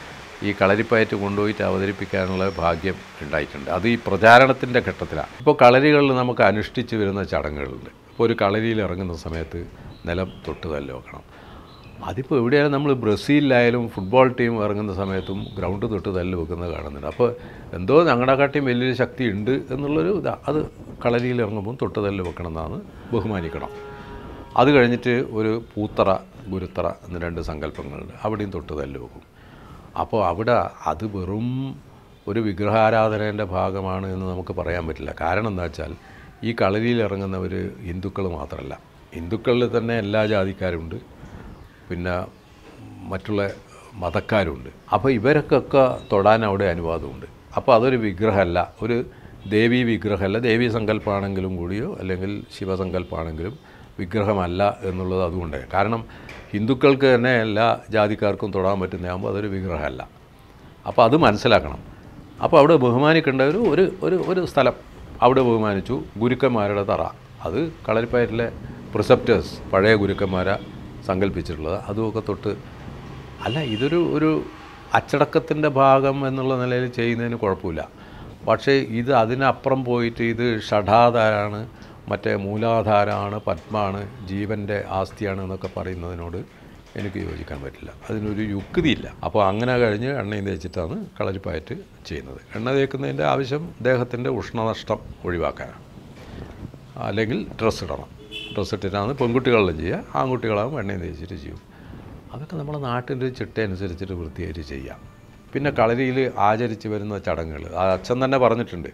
ഈ കളരിപ്പയറ്റ് കൊണ്ടുപോയിട്ട് അവതരിപ്പിക്കാനുള്ള ഭാഗ്യം ഉണ്ടായിട്ടുണ്ട് അത് ഈ പ്രചാരണത്തിൻ്റെ ഘട്ടത്തിലാണ് ഇപ്പോൾ കളരികളിൽ നമുക്ക് അനുഷ്ഠിച്ച് വരുന്ന ചടങ്ങുകളുണ്ട് ഇപ്പോൾ ഒരു കളരിയിൽ ഇറങ്ങുന്ന സമയത്ത് നിലം തൊട്ട് തല്ല് വെക്കണം അതിപ്പോൾ എവിടെയായാലും നമ്മൾ ബ്രസീലിലായാലും ഫുട്ബോൾ ടീം ഇറങ്ങുന്ന സമയത്തും ഗ്രൗണ്ട് തൊട്ട് തല്ല് വെക്കുന്നത് കാണുന്നുണ്ട് അപ്പോൾ എന്തോ ഞങ്ങളുടെ കാട്ടിയും വലിയൊരു ശക്തി ഉണ്ട് എന്നുള്ളൊരു ഇതാ അത് കളരിയിൽ ഇറങ്ങുമ്പോൾ തൊട്ട് തല്ല് വെക്കണം എന്നാണ് ബഹുമാനിക്കണം അത് കഴിഞ്ഞിട്ട് ഒരു പൂത്തറ ഗുരുത്തറ എന്ന രണ്ട് സങ്കല്പങ്ങളുണ്ട് അവിടെയും തൊട്ട് തല്ല് വെക്കും അപ്പോൾ അവിടെ അത് വെറും ഒരു വിഗ്രഹാരാധനേൻ്റെ ഭാഗമാണ് എന്ന് നമുക്ക് പറയാൻ പറ്റില്ല കാരണം എന്താ വെച്ചാൽ ഈ കളരിയിൽ ഇറങ്ങുന്നവർ ഹിന്ദുക്കൾ മാത്രമല്ല ഹിന്ദുക്കളിൽ തന്നെ എല്ലാ ജാതിക്കാരുണ്ട് പിന്നെ മറ്റുള്ള മതക്കാരുണ്ട് അപ്പോൾ ഇവരൊക്കെ തൊടാൻ അവിടെ അനുവാദമുണ്ട് അപ്പോൾ അതൊരു വിഗ്രഹമല്ല ഒരു ദേവീ വിഗ്രഹമല്ല ദേവീ സങ്കല്പമാണെങ്കിലും കൂടിയോ അല്ലെങ്കിൽ ശിവസങ്കല്പമാണെങ്കിലും വിഗ്രഹമല്ല എന്നുള്ളത് അതുകൊണ്ട് കാരണം ഹിന്ദുക്കൾക്ക് തന്നെ എല്ലാ ജാതിക്കാർക്കും തൊടാൻ പറ്റുന്നതാകുമ്പോൾ അതൊരു വിഗ്രഹമല്ല അപ്പോൾ അത് മനസ്സിലാക്കണം അപ്പോൾ അവിടെ ബഹുമാനിക്കേണ്ട ഒരു ഒരു ഒരു ഒരു സ്ഥലം അവിടെ ബഹുമാനിച്ചു ഗുരുക്കന്മാരുടെ തറ അത് കളരിപ്പയറ്റിലെ പ്രിസെപ്റ്റേഴ്സ് പഴയ ഗുരുക്കന്മാരെ സങ്കല്പിച്ചിട്ടുള്ളത് അതുമൊക്കെ തൊട്ട് അല്ല ഇതൊരു ഒരു അച്ചടക്കത്തിൻ്റെ ഭാഗം എന്നുള്ള നിലയിൽ ചെയ്യുന്നതിന് കുഴപ്പമില്ല പക്ഷേ ഇത് അതിനപ്പുറം പോയിട്ട് ഇത് ഷഠാധാരാണ് മറ്റേ മൂലാധാരമാണ് പത്മാണ് ജീവൻ്റെ ആസ്തിയാണ് എന്നൊക്കെ പറയുന്നതിനോട് എനിക്ക് യോജിക്കാൻ പറ്റില്ല അതിനൊരു യുക്തിയില്ല അപ്പോൾ അങ്ങനെ കഴിഞ്ഞ് എണ്ണയും തേച്ചിട്ടാണ് കളരിപ്പയറ്റ് ചെയ്യുന്നത് എണ്ണ തേക്കുന്നതിൻ്റെ ആവശ്യം ദേഹത്തിൻ്റെ ഉഷ്ണനഷ്ടം ഒഴിവാക്കാനാണ് അല്ലെങ്കിൽ ഡ്രസ്സ് ഇടണം ഡ്രസ്സ് ഇട്ടിട്ടാണ് പെൺകുട്ടികളെല്ലാം ചെയ്യുക ആൺകുട്ടികളാകും എണ്ണയും തേച്ചിട്ട് ചെയ്യും അതൊക്കെ നമ്മുടെ നാട്ടിൻ്റെ ചിട്ട അനുസരിച്ചിട്ട് വൃത്തിയായിട്ട് ചെയ്യാം പിന്നെ കളരിയിൽ ആചരിച്ച് വരുന്ന ചടങ്ങുകൾ ആ അച്ഛൻ തന്നെ പറഞ്ഞിട്ടുണ്ട്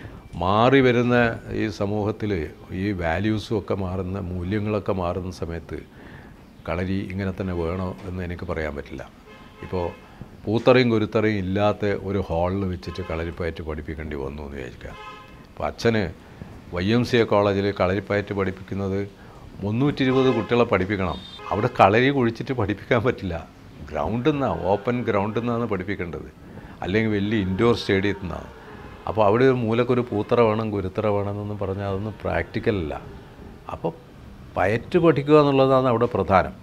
മാറി വരുന്ന ഈ സമൂഹത്തിൽ ഈ വാല്യൂസും ഒക്കെ മാറുന്ന മൂല്യങ്ങളൊക്കെ മാറുന്ന സമയത്ത് കളരി ഇങ്ങനെ തന്നെ വേണോ എന്ന് എനിക്ക് പറയാൻ പറ്റില്ല ഇപ്പോൾ പൂത്തറയും കുരുത്തറയും ഇല്ലാത്ത ഒരു ഹാളിൽ വെച്ചിട്ട് കളരിപ്പയറ്റ് പഠിപ്പിക്കേണ്ടി വന്നു എന്ന് വിചാരിക്കുക അപ്പോൾ അച്ഛന് വൈ എം സി എ കോളേജിൽ കളരിപ്പയറ്റ് പഠിപ്പിക്കുന്നത് മുന്നൂറ്റി ഇരുപത് കുട്ടികളെ പഠിപ്പിക്കണം അവിടെ കളരി കുഴിച്ചിട്ട് പഠിപ്പിക്കാൻ പറ്റില്ല ഗ്രൗണ്ടിൽ നിന്നാണ് ഓപ്പൺ ഗ്രൗണ്ടിൽ നിന്നാണ് പഠിപ്പിക്കേണ്ടത് അല്ലെങ്കിൽ വലിയ ഇൻഡോർ സ്റ്റേഡിയത്തിൽ നിന്നാണ് അപ്പോൾ അവിടെ ഒരു മൂലക്കൊരു പൂത്തറ വേണം കുരുത്തറ വേണം എന്നൊന്നും പറഞ്ഞാൽ അതൊന്നും പ്രാക്ടിക്കലല്ല അപ്പോൾ പയറ്റ് പഠിക്കുക എന്നുള്ളതാണ് അവിടെ പ്രധാനം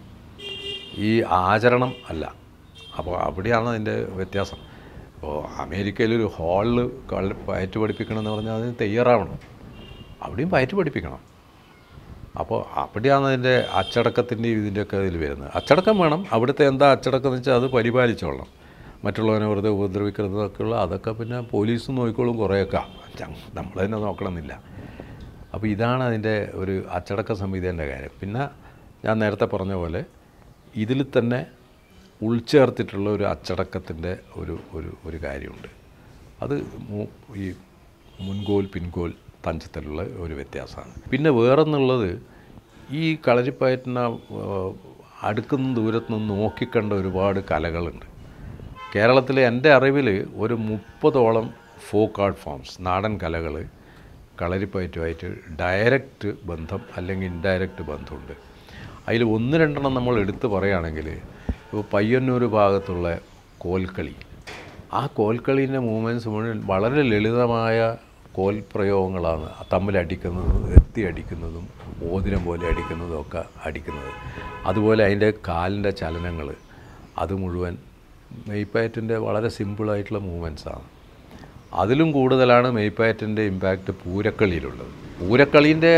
ഈ ആചരണം അല്ല അപ്പോൾ അവിടെയാണ് അതിൻ്റെ വ്യത്യാസം ഇപ്പോൾ അമേരിക്കയിലൊരു ഹാളിൽ കളി പയറ്റ് പഠിപ്പിക്കണം എന്ന് പറഞ്ഞാൽ അതിന് തയ്യാറാവണം അവിടെയും പയറ്റ് പഠിപ്പിക്കണം അപ്പോൾ അവിടെയാണ് അതിൻ്റെ അച്ചടക്കത്തിൻ്റെയും ഇതിൻ്റെയൊക്കെ ഇതിൽ വരുന്നത് അച്ചടക്കം വേണം അവിടുത്തെ എന്താ അച്ചടക്കം എന്ന് വെച്ചാൽ അത് പരിപാലിച്ചോളണം മറ്റുള്ളവനെ വെറുതെ ഉപദ്രവിക്കുന്നതൊക്കെയുള്ള അതൊക്കെ പിന്നെ പോലീസ് നോക്കിക്കോളും കുറേയൊക്കെ നമ്മൾ തന്നെ നോക്കണമെന്നില്ല അപ്പോൾ ഇതാണ് അതിൻ്റെ ഒരു അച്ചടക്ക സംഹിതേൻ്റെ കാര്യം പിന്നെ ഞാൻ നേരത്തെ പറഞ്ഞ പോലെ ഇതിൽ തന്നെ ഉൾച്ചേർത്തിട്ടുള്ള ഒരു അച്ചടക്കത്തിൻ്റെ ഒരു ഒരു ഒരു കാര്യമുണ്ട് അത് മു- ഈ മുൻകോൽ പിൻകോൽ തഞ്ചത്തിലുള്ള ഒരു വ്യത്യാസമാണ് പിന്നെ വേറൊന്നുള്ളത് ഈ കളരിപ്പയറ്റിനെ അടുക്കുന്ന ദൂരത്ത് നിന്ന് നോക്കിക്കണ്ട ഒരുപാട് കലകളുണ്ട് കേരളത്തിൽ എൻ്റെ അറിവിൽ ഒരു മുപ്പതോളം ഫോക്ക് ആർട്ട് ഫോംസ് നാടൻ കലകൾ കളരിപ്പയറ്റുമായിട്ട് ഡയറക്റ്റ് ബന്ധം അല്ലെങ്കിൽ ഇൻഡയറക്റ്റ് ബന്ധമുണ്ട് അതിൽ ഒന്ന് രണ്ടെണ്ണം നമ്മൾ എടുത്തു പറയുകയാണെങ്കിൽ ഇപ്പോൾ പയ്യന്നൂർ ഭാഗത്തുള്ള കോൽക്കളി ആ കോൽക്കളീൻ്റെ മൂവ്മെൻറ്റ്സ് മുഴുവൻ വളരെ ലളിതമായ കോൽ പ്രയോഗങ്ങളാണ് തമ്മിലടിക്കുന്നതും എത്തി അടിക്കുന്നതും ഓതിരം പോലെ അടിക്കുന്നതും ഒക്കെ അടിക്കുന്നത് അതുപോലെ അതിൻ്റെ കാലിൻ്റെ ചലനങ്ങൾ അത് മുഴുവൻ മെയ്പ്പയറ്റിൻ്റെ വളരെ സിമ്പിളായിട്ടുള്ള മൂവ്മെൻറ്റ്സാണ് അതിലും കൂടുതലാണ് മെയ്പ്പയറ്റിൻ്റെ ഇമ്പാക്റ്റ് പൂരക്കളിയിലുള്ളത് പൂരക്കളീൻ്റെ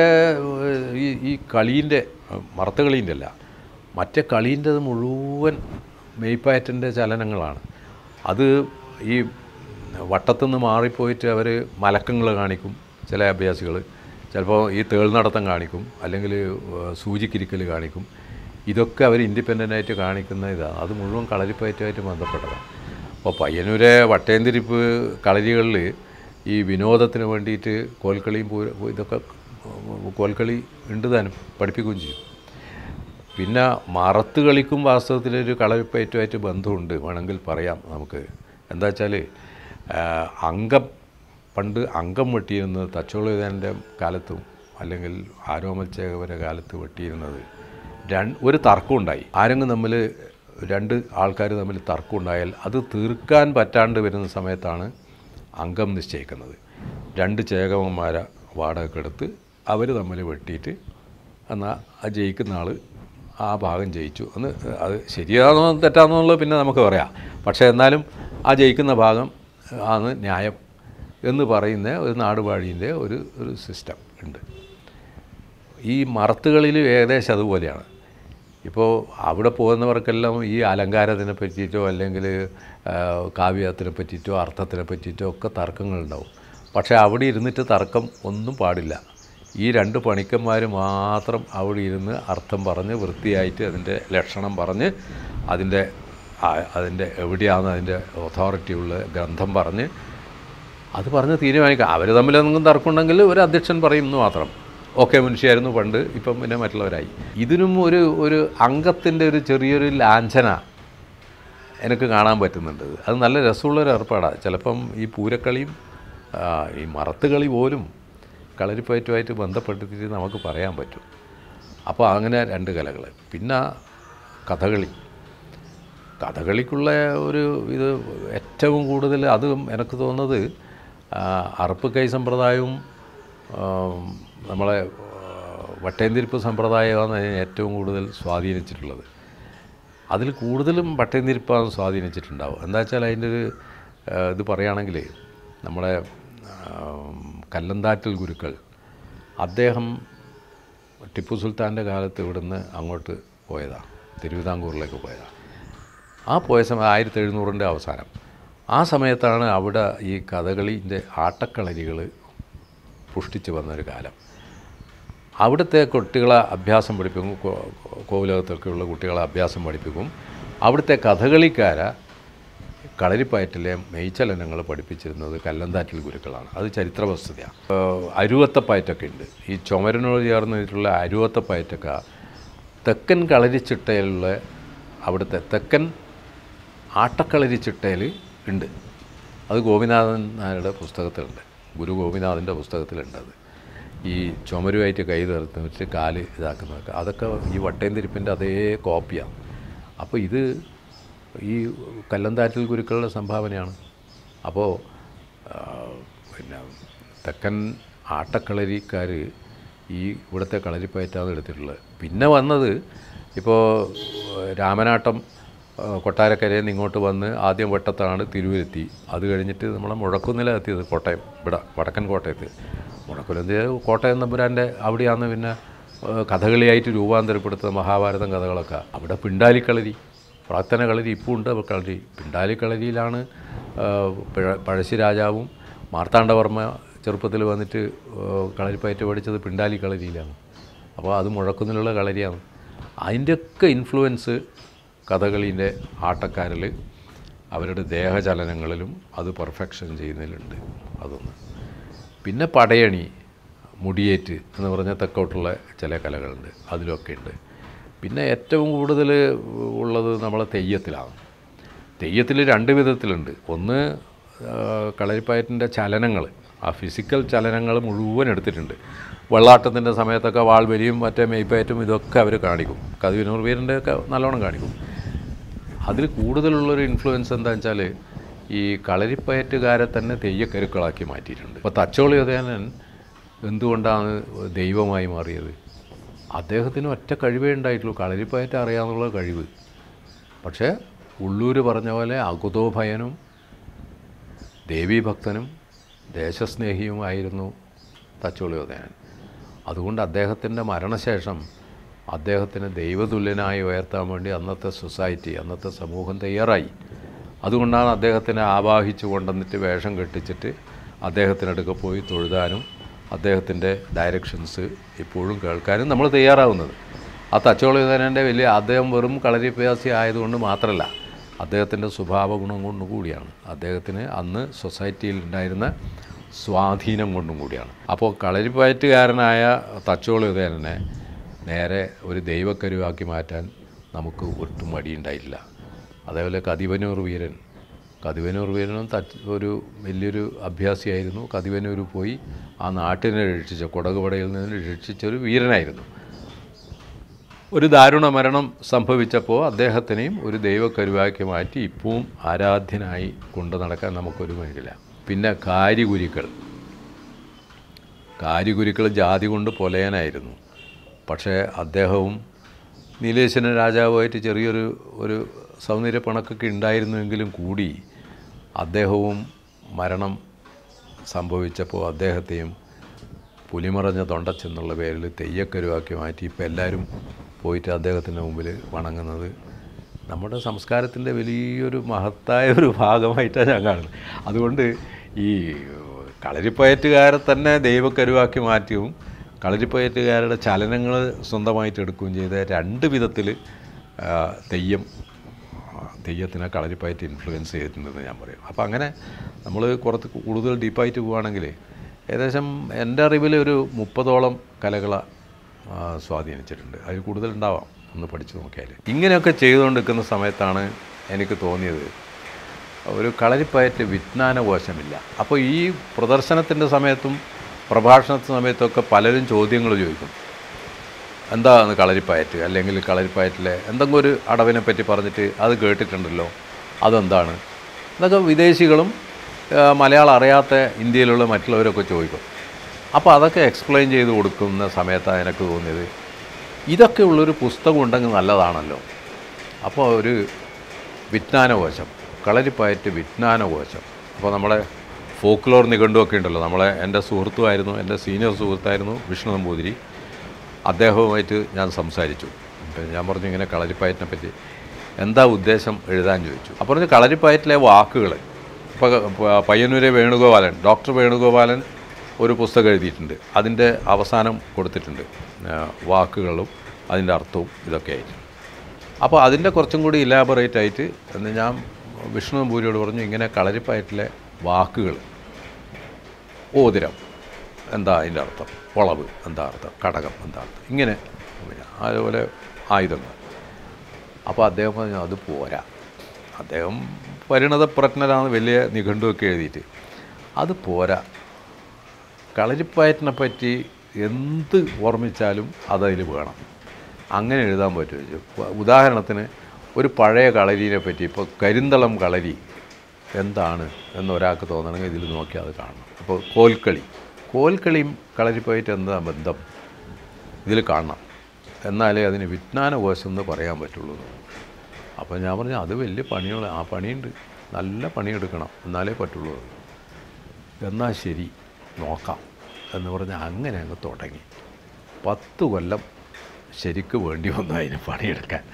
ഈ ഈ കളീൻ്റെ മറത്ത് കളീൻ്റെ അല്ല മറ്റേ കളീൻ്റെത് മുഴുവൻ മെയ്പ്പയറ്റിൻ്റെ ചലനങ്ങളാണ് അത് ഈ വട്ടത്തുനിന്ന് മാറിപ്പോയിട്ട് അവർ മലക്കങ്ങൾ കാണിക്കും ചില അഭ്യാസികൾ ചിലപ്പോൾ ഈ തേൾനടത്തം കാണിക്കും അല്ലെങ്കിൽ സൂചിക്കിരിക്കൽ കാണിക്കും ഇതൊക്കെ അവർ ഇൻഡിപെൻഡൻ്റ് ആയിട്ട് കാണിക്കുന്ന ഇതാണ് അത് മുഴുവൻ കളരിപ്പയറ്റുമായിട്ട് ബന്ധപ്പെട്ടതാണ് അപ്പോൾ പയ്യന്നൂരെ വട്ടേന്തിരിപ്പ് കളരികളിൽ ഈ വിനോദത്തിന് വേണ്ടിയിട്ട് കോൽക്കളിയും പൂര ഇതൊക്കെ കോൽക്കളി ഉണ്ട് താനും പഠിപ്പിക്കുകയും ചെയ്യും പിന്നെ മറത്ത് കളിക്കും വാസ്തവത്തിലൊരു കളരിപ്പയറ്റുമായിട്ട് ബന്ധമുണ്ട് വേണമെങ്കിൽ പറയാം നമുക്ക് എന്താ വെച്ചാൽ അംഗം പണ്ട് അംഗം വെട്ടിയിരുന്നത് തച്ചോളുദേൻ്റെ കാലത്തും അല്ലെങ്കിൽ ആരോമൽച്ചേകവരെ കാലത്ത് വെട്ടിയിരുന്നത് രണ്ട് ഒരു തർക്കം ഉണ്ടായി ആരെങ്കിലും തമ്മിൽ രണ്ട് ആൾക്കാർ തമ്മിൽ തർക്കം ഉണ്ടായാൽ അത് തീർക്കാൻ പറ്റാണ്ട് വരുന്ന സമയത്താണ് അംഗം നിശ്ചയിക്കുന്നത് രണ്ട് ചേകവന്മാരെ വാടകക്കെടുത്ത് അവർ തമ്മിൽ വെട്ടിയിട്ട് എന്നാൽ ആ ജയിക്കുന്ന ആൾ ആ ഭാഗം ജയിച്ചു എന്ന് അത് ശരിയാണോ തെറ്റാണോ എന്നുള്ളത് പിന്നെ നമുക്ക് പറയാം പക്ഷേ എന്നാലും ആ ജയിക്കുന്ന ഭാഗം ആണ് ന്യായം എന്ന് പറയുന്ന ഒരു നാടുവാഴീൻ്റെ ഒരു ഒരു സിസ്റ്റം ഉണ്ട് ഈ മറത്തുകളിൽ ഏകദേശം അതുപോലെയാണ് ഇപ്പോൾ അവിടെ പോകുന്നവർക്കെല്ലാം ഈ അലങ്കാരത്തിനെ പറ്റിയിട്ടോ അല്ലെങ്കിൽ ആ, കാവ്യത്തിനെ പറ്റിയിട്ടോ അർത്ഥത്തിനെ പറ്റിയിട്ടോ ഒക്കെ തർക്കങ്ങളുണ്ടാവും പക്ഷേ അവിടെ ഇരുന്നിട്ട് തർക്കം ഒന്നും പാടില്ല ഈ രണ്ട് പണിക്കന്മാർ മാത്രം അവിടെ ഇരുന്ന് അർത്ഥം പറഞ്ഞ് വൃത്തിയായിട്ട് അതിൻ്റെ ലക്ഷണം പറഞ്ഞ് അതിൻ്റെ ആ- അതിൻ്റെ എവിടെയാണ് അതിൻ്റെ അതോറിറ്റി ഉള്ള ഗ്രന്ഥം പറഞ്ഞ് അത് പറഞ്ഞ് തീരുമാനിക്കാം അവർ തമ്മിൽ എന്തെങ്കിലും തർക്കമുണ്ടെങ്കിൽ ഒരു അധ്യക്ഷൻ പറയും എന്ന് മാത്രം ഓക്കെ മനുഷ്യായിരുന്നു പണ്ട് ഇപ്പം പിന്നെ മറ്റുള്ളവരായി ഇതിനും ഒരു ഒരു അംഗത്തിൻ്റെ ഒരു ചെറിയൊരു ലാഞ്ചന എനിക്ക് കാണാൻ പറ്റുന്നുണ്ട് അത് നല്ല രസമുള്ളൊരു ഏർപ്പാടാണ് ചിലപ്പം ഈ പൂരക്കളിയും ആ, ഈ മറത്തുകളി പോലും കളരിപ്പയറ്റുമായിട്ട് ബന്ധപ്പെട്ടിട്ട് നമുക്ക് പറയാൻ പറ്റും അപ്പോൾ അങ്ങനെ രണ്ട് കലകൾ പിന്നെ കഥകളി കഥകളിക്കുള്ള ഒരു ഇത് ഏറ്റവും കൂടുതൽ അതും എനിക്ക് തോന്നുന്നത് ആ, അറുപ്പ് കൈ സമ്പ്രദായവും ആം, നമ്മളെ ആ, വട്ടേന്തിരിപ്പ് സമ്പ്രദായമാണ് അതിനെ ഏറ്റവും കൂടുതൽ സ്വാധീനിച്ചിട്ടുള്ളത് അതിൽ കൂടുതലും വട്ടേന്തിരിപ്പാണ് സ്വാധീനിച്ചിട്ടുണ്ടാവും എന്താ വെച്ചാൽ അതിൻ്റെ ഒരു ആ, ഇത് പറയുകയാണെങ്കിൽ നമ്മുടെ ആം, കല്ലന്താറ്റൽ ഗുരുക്കൾ അദ്ദേഹം ടിപ്പു സുൽത്താൻ്റെ കാലത്ത് ഇവിടുന്ന് അങ്ങോട്ട് പോയതാണ് തിരുവിതാംകൂറിലേക്ക് പോയതാണ് ആ പോയ സമയം ആയിരത്തി എഴുന്നൂറിൻ്റെ അവസാനം ആ സമയത്താണ് അവിടെ ഈ കഥകളിൻ്റെ ആട്ടക്കളരികൾ പുഷ്ടിച്ച് വന്നൊരു കാലം അവിടുത്തെ കുട്ടികളെ അഭ്യാസം പഠിപ്പിക്കും കോ- കോവിലകത്തൊക്കെയുള്ള കുട്ടികളെ അഭ്യാസം പഠിപ്പിക്കും അവിടുത്തെ കഥകളിക്കാരെ കളരിപ്പയറ്റിലെ മെയ്ച്ചലനങ്ങൾ പഠിപ്പിച്ചിരുന്നത് കല്ലന്താറ്റിൽ ഗുരുക്കളാണ് അത് ചരിത്ര വസ്തുതയാണ് ഏഹ് അരുവത്തപ്പയറ്റൊക്കെ ഉണ്ട് ഈ ചുമരനോട് ചേർന്നിട്ടുള്ള അരുവത്തപ്പയറ്റൊക്കെ തെക്കൻ കളരിച്ചിട്ടയിലുള്ള അവിടുത്തെ തെക്കൻ ആട്ടക്കളരി ചിട്ടയിൽ ഉണ്ട് അത് ഗോപിനാഥൻ നായരുടെ പുസ്തകത്തിലുണ്ട് ഗുരു ഗോപിനാഥൻ്റെ പുസ്തകത്തിലുണ്ട് അത് ഈ ചുമരുമായിട്ട് കൈ തീർത്ത് വെച്ച് കാല് ഇതാക്കുന്നതൊക്കെ അതൊക്കെ ഈ വട്ടയംതിരിപ്പിൻ്റെ അതേ കോപ്പിയാണ് അപ്പോൾ ഇത് ഈ കല്ലന്താറ്റിൽ ഗുരുക്കളുടെ സംഭാവനയാണ് അപ്പോൾ ആ, പിന്നെ തെക്കൻ ആട്ടക്കളരിക്കാർ ഈ ഇവിടുത്തെ കളരിപ്പയറ്റാണ് എടുത്തിട്ടുള്ളത് പിന്നെ വന്നത് ഇപ്പോൾ രാമനാട്ടം ആ, കൊട്ടാരക്കരയിൽ നിന്ന് ഇങ്ങോട്ട് വന്ന് ആദ്യം വട്ടത്താണ് തിരുവരുത്തി അത് കഴിഞ്ഞിട്ട് നമ്മളെ മുഴക്കുന്നില എത്തിയത് കോട്ടയം ഇവിടെ വടക്കൻ കോട്ടയത്ത് മുഴക്കുന്നില കോട്ടയം തമ്പുരാൻ്റെ അവിടെയാണ് പിന്നെ ആ, കഥകളിയായിട്ട് രൂപാന്തരപ്പെടുത്തുന്ന മഹാഭാരതം കഥകളൊക്കെ അവിടെ പിണ്ടാലിക്കളരി പ്രാർത്ഥന കളരി ഇപ്പോൾ ഉണ്ട് കളരി പിണ്ടാലിക്കളരിയിലാണ് ആ, പിഴ- പഴശ്ശി രാജാവും മാർത്താണ്ഡവർമ്മ ചെറുപ്പത്തിൽ വന്നിട്ട് ആ, കളരിപ്പയറ്റ് പഠിച്ചത് പിണ്ടാലി കളരിയിലാണ് അപ്പോൾ അത് മുഴക്കുന്നിലുള്ള കളരിയാണ് അതിൻ്റെയൊക്കെ ഇൻഫ്ലുവൻസ് കഥകളീൻ്റെ ആട്ടക്കാരിൽ അവരുടെ ദേഹചലനങ്ങളിലും അത് പെർഫെക്ഷൻ ചെയ്യുന്നതിലുണ്ട് അതൊന്ന് പിന്നെ പടയണി മുടിയേറ്റ് എന്ന് പറഞ്ഞ തെക്കോട്ടുള്ള ചില കലകളുണ്ട് അതിലൊക്കെ ഉണ്ട് പിന്നെ ഏറ്റവും കൂടുതൽ ഉള്ളത് നമ്മളെ തെയ്യത്തിലാണ് തെയ്യത്തിൽ രണ്ട് വിധത്തിലുണ്ട് ഒന്ന് ആ, കളരിപ്പയറ്റിൻ്റെ ചലനങ്ങൾ ആ ഫിസിക്കൽ ചലനങ്ങൾ മുഴുവൻ എടുത്തിട്ടുണ്ട് വെള്ളാട്ടത്തിൻ്റെ സമയത്തൊക്കെ വാൾവലിയും മറ്റേ മെയ്പ്പയറ്റും ഇതൊക്കെ അവർ കാണിക്കും കതിവിനൂർ വീരൻ്റെ ഒക്കെ നല്ലോണം കാണിക്കും അതിൽ കൂടുതലുള്ളൊരു ഇൻഫ്ലുവൻസ് എന്താണെന്ന് വെച്ചാൽ ഈ കളരിപ്പയറ്റുകാരെ തന്നെ തെയ്യക്കരുക്കളാക്കി മാറ്റിയിട്ടുണ്ട് ഇപ്പോൾ തച്ചോളി ഉദയനൻ എന്തുകൊണ്ടാണ് ദൈവമായി മാറിയത് അദ്ദേഹത്തിന് ഒറ്റ കഴിവേ ഉണ്ടായിട്ടുള്ളൂ കളരിപ്പയറ്റ് അറിയാമെന്നുള്ള കഴിവ് പക്ഷേ ഉള്ളൂർ പറഞ്ഞ പോലെ അകുതോഭയനും ദേവീഭക്തനും ദേശസ്നേഹിയുമായിരുന്നു തച്ചോളി ഉദയനൻ അതുകൊണ്ട് അദ്ദേഹത്തിൻ്റെ മരണശേഷം അദ്ദേഹത്തിന് ദൈവതുല്യനായി ഉയർത്താൻ വേണ്ടി അന്നത്തെ സൊസൈറ്റി അന്നത്തെ സമൂഹം തയ്യാറായി അതുകൊണ്ടാണ് അദ്ദേഹത്തിനെ ആവാഹിച്ചു കൊണ്ടുവന്നിട്ട് വേഷം കെട്ടിച്ചിട്ട് അദ്ദേഹത്തിനടുക്ക പോയി തൊഴുതാനും അദ്ദേഹത്തിൻ്റെ ഡയറക്ഷൻസ് ഇപ്പോഴും കേൾക്കാനും നമ്മൾ തയ്യാറാവുന്നത് ആ തച്ചോളിതനൻ്റെ വലിയ അദ്ദേഹം വെറും കളരിപ്യാസി ആയതുകൊണ്ട് മാത്രമല്ല അദ്ദേഹത്തിൻ്റെ സ്വഭാവ ഗുണം കൊണ്ടും കൂടിയാണ് അദ്ദേഹത്തിന് അന്ന് സൊസൈറ്റിയിൽ ഉണ്ടായിരുന്ന സ്വാധീനം കൊണ്ടും കൂടിയാണ് അപ്പോൾ കളരിപ്പയറ്റുകാരനായ തച്ചോളി ഉദയനെ നേരെ ഒരു ദൈവക്കരുവാക്കി മാറ്റാൻ നമുക്ക് ഒട്ടും മടിയുണ്ടായില്ല അതേപോലെ കതിവനൂർ വീരൻ കതിവനൂർ വീരനും തച്ച് ഒരു വലിയൊരു അഭ്യാസിയായിരുന്നു കതിവനൂർ പോയി ആ നാട്ടിനെ രക്ഷിച്ച കൊടകുപടയിൽ നിന്ന് രക്ഷിച്ച ഒരു വീരനായിരുന്നു ഒരു ദാരുണ മരണം സംഭവിച്ചപ്പോൾ അദ്ദേഹത്തിനെയും ഒരു ദൈവക്കരുവാക്കി മാറ്റി ഇപ്പവും ആരാധ്യനായി കൊണ്ടു നടക്കാൻ നമുക്കൊരു വേണ്ടില്ല പിന്നെ കാരികുരുക്കൾ കാരികുരുക്കൾ ജാതി കൊണ്ട് പൊലയനായിരുന്നു പക്ഷേ അദ്ദേഹവും നീലേശ്വരൻ രാജാവുമായിട്ട് ചെറിയൊരു ഒരു സൗന്ദര്യ പണക്കൊക്കെ ഉണ്ടായിരുന്നുവെങ്കിലും കൂടി അദ്ദേഹവും മരണം സംഭവിച്ചപ്പോൾ അദ്ദേഹത്തെയും പുലിമറഞ്ഞ തൊണ്ടച്ചെന്നുള്ള പേരിൽ തെയ്യക്കരുവാക്കി മാറ്റി ഇപ്പോൾ എല്ലാവരും പോയിട്ട് അദ്ദേഹത്തിൻ്റെ മുമ്പിൽ വണങ്ങുന്നത് നമ്മുടെ സംസ്കാരത്തിൻ്റെ വലിയൊരു മഹത്തായ ഒരു ഭാഗമായിട്ടാണ് ഞാൻ കാണുന്നത് അതുകൊണ്ട് ഈ കളരിപ്പയറ്റുകാരെ തന്നെ ദൈവക്കരുവാക്കി മാറ്റിയും കളരിപ്പയറ്റുകാരുടെ ചലനങ്ങൾ സ്വന്തമായിട്ട് എടുക്കുകയും ചെയ്ത രണ്ട് വിധത്തിൽ തെയ്യം തെയ്യത്തിനെ കളരിപ്പയറ്റ് ഇൻഫ്ലുവൻസ് ചെയ്തിട്ടുണ്ടെന്ന് ഞാൻ പറയും അപ്പോൾ അങ്ങനെ നമ്മൾ കുറച്ച് കൂടുതൽ ഡീപ്പായിട്ട് പോവുകയാണെങ്കിൽ ഏകദേശം എൻ്റെ അറിവിൽ ഒരു മുപ്പതോളം കലകളെ ആ, സ്വാധീനിച്ചിട്ടുണ്ട് അതിൽ കൂടുതൽ ഉണ്ടാവാം ഒന്ന് പഠിച്ചു നോക്കിയാൽ ഇങ്ങനെയൊക്കെ ചെയ്തുകൊണ്ടിരിക്കുന്ന സമയത്താണ് എനിക്ക് തോന്നിയത് ഒരു കളരിപ്പയറ്റ് വിജ്ഞാനകോശമില്ല അപ്പോൾ ഈ പ്രദർശനത്തിൻ്റെ സമയത്തും പ്രഭാഷണത്തിൻ്റെ സമയത്തൊക്കെ പലരും ചോദ്യങ്ങൾ ചോദിക്കും എന്താണ് കളരിപ്പയറ്റ് അല്ലെങ്കിൽ കളരിപ്പയറ്റിലെ എന്തെങ്കിലും ഒരു അടവിനെ പറ്റി പറഞ്ഞിട്ട് അത് കേട്ടിട്ടുണ്ടല്ലോ അതെന്താണ് എന്നൊക്കെ വിദേശികളും ആ, മലയാളം അറിയാത്ത ഇന്ത്യയിലുള്ള മറ്റുള്ളവരൊക്കെ ചോദിക്കും അപ്പോൾ അതൊക്കെ എക്സ്പ്ലെയിൻ ചെയ്ത് കൊടുക്കുന്ന സമയത്താണ് എനിക്ക് തോന്നിയത് ഇതൊക്കെ ഉള്ളൊരു പുസ്തകം ഉണ്ടെങ്കിൽ നല്ലതാണല്ലോ അപ്പോൾ ഒരു വിജ്ഞാനകോശം കളരിപ്പയറ്റ് വിജ്ഞാനകോശം അപ്പോൾ നമ്മളെ ഫോക്ലോർ നിഘണ്ടുവൊക്കെ ഉണ്ടല്ലോ നമ്മളെ എൻ്റെ സുഹൃത്തുമായിരുന്നു എൻ്റെ സീനിയർ സുഹൃത്തായിരുന്നു വിഷ്ണു നമ്പൂതിരി അദ്ദേഹവുമായിട്ട് ഞാൻ സംസാരിച്ചു അപ്പോൾ ഞാൻ പറഞ്ഞു ഇങ്ങനെ കളരിപ്പയറ്റിനെ പറ്റി എന്താ ഉദ്ദേശം എഴുതാൻ ചോദിച്ചു അപ്പോൾ പറഞ്ഞു കളരിപ്പയറ്റിലെ വാക്കുകൾ ഇപ്പോൾ പ- പയ്യന്നൂരെ വേണുഗോപാലൻ ഡോക്ടർ വേണുഗോപാലൻ ഒരു പുസ്തകം എഴുതിയിട്ടുണ്ട് അതിൻ്റെ അവസാനം കൊടുത്തിട്ടുണ്ട് ആ, വാക്കുകളും അതിൻ്റെ അർത്ഥവും ഇതൊക്കെ ആയിട്ട് അപ്പോൾ അതിൻ്റെ കുറച്ചും കൂടി ഇലാബറേറ്റ് ആയിട്ട് എന്ന് ഞാൻ വിഷ്ണു നമ്പൂരിയോട് പറഞ്ഞു ഇങ്ങനെ കളരിപ്പയറ്റിലെ വാക്കുകൾ ഓതിരം എന്താ അതിൻ്റെ അർത്ഥം വളവ് എന്താ അർത്ഥം കടകം എന്താ അർത്ഥം ഇങ്ങനെ പിന്നെ അതുപോലെ ആയുധങ്ങൾ അപ്പോൾ അദ്ദേഹം പറഞ്ഞു അത് പോരാ അദ്ദേഹം പരിണതപ്രജ്ഞനാണ് വലിയ നിഘണ്ടുവൊക്കെ എഴുതിയിട്ട് അത് പോരാ കളരിപ്പയറ്റിനെ പറ്റി എന്ത് ഓർമ്മിച്ചാലും അതതിൽ വേണം അങ്ങനെ എഴുതാൻ പറ്റുമോ ഉ- ഉദാഹരണത്തിന് ഒരു പഴയ കളരീനെ പറ്റി ഇപ്പോൾ കരിന്തളം കളരി എന്താണ് എന്നൊരാൾക്ക് തോന്നണമെങ്കിൽ ഇതിൽ നോക്കി അത് കാണണം അപ്പോൾ കോൽക്കളി കോൽക്കളിയും കളരിപ്പയറ്റ് എന്താ ബന്ധം ഇതിൽ കാണണം എന്നാലേ അതിന് വിജ്ഞാനകോശം എന്ന് പറയാൻ പറ്റുള്ളൂ അപ്പോൾ ഞാൻ പറഞ്ഞു അത് വലിയ പണിയുള്ള ആ പണിയുണ്ട് നല്ല പണിയെടുക്കണം എന്നാലേ പറ്റുള്ളൂ എന്നാൽ ശരി നോക്കാം എന്ന് പറഞ്ഞ് അങ്ങനെ അങ്ങ് തുടങ്ങി പത്ത് കൊല്ലം ശരിക്ക് വേണ്ടി വന്നു അതിന് പണിയെടുക്കാൻ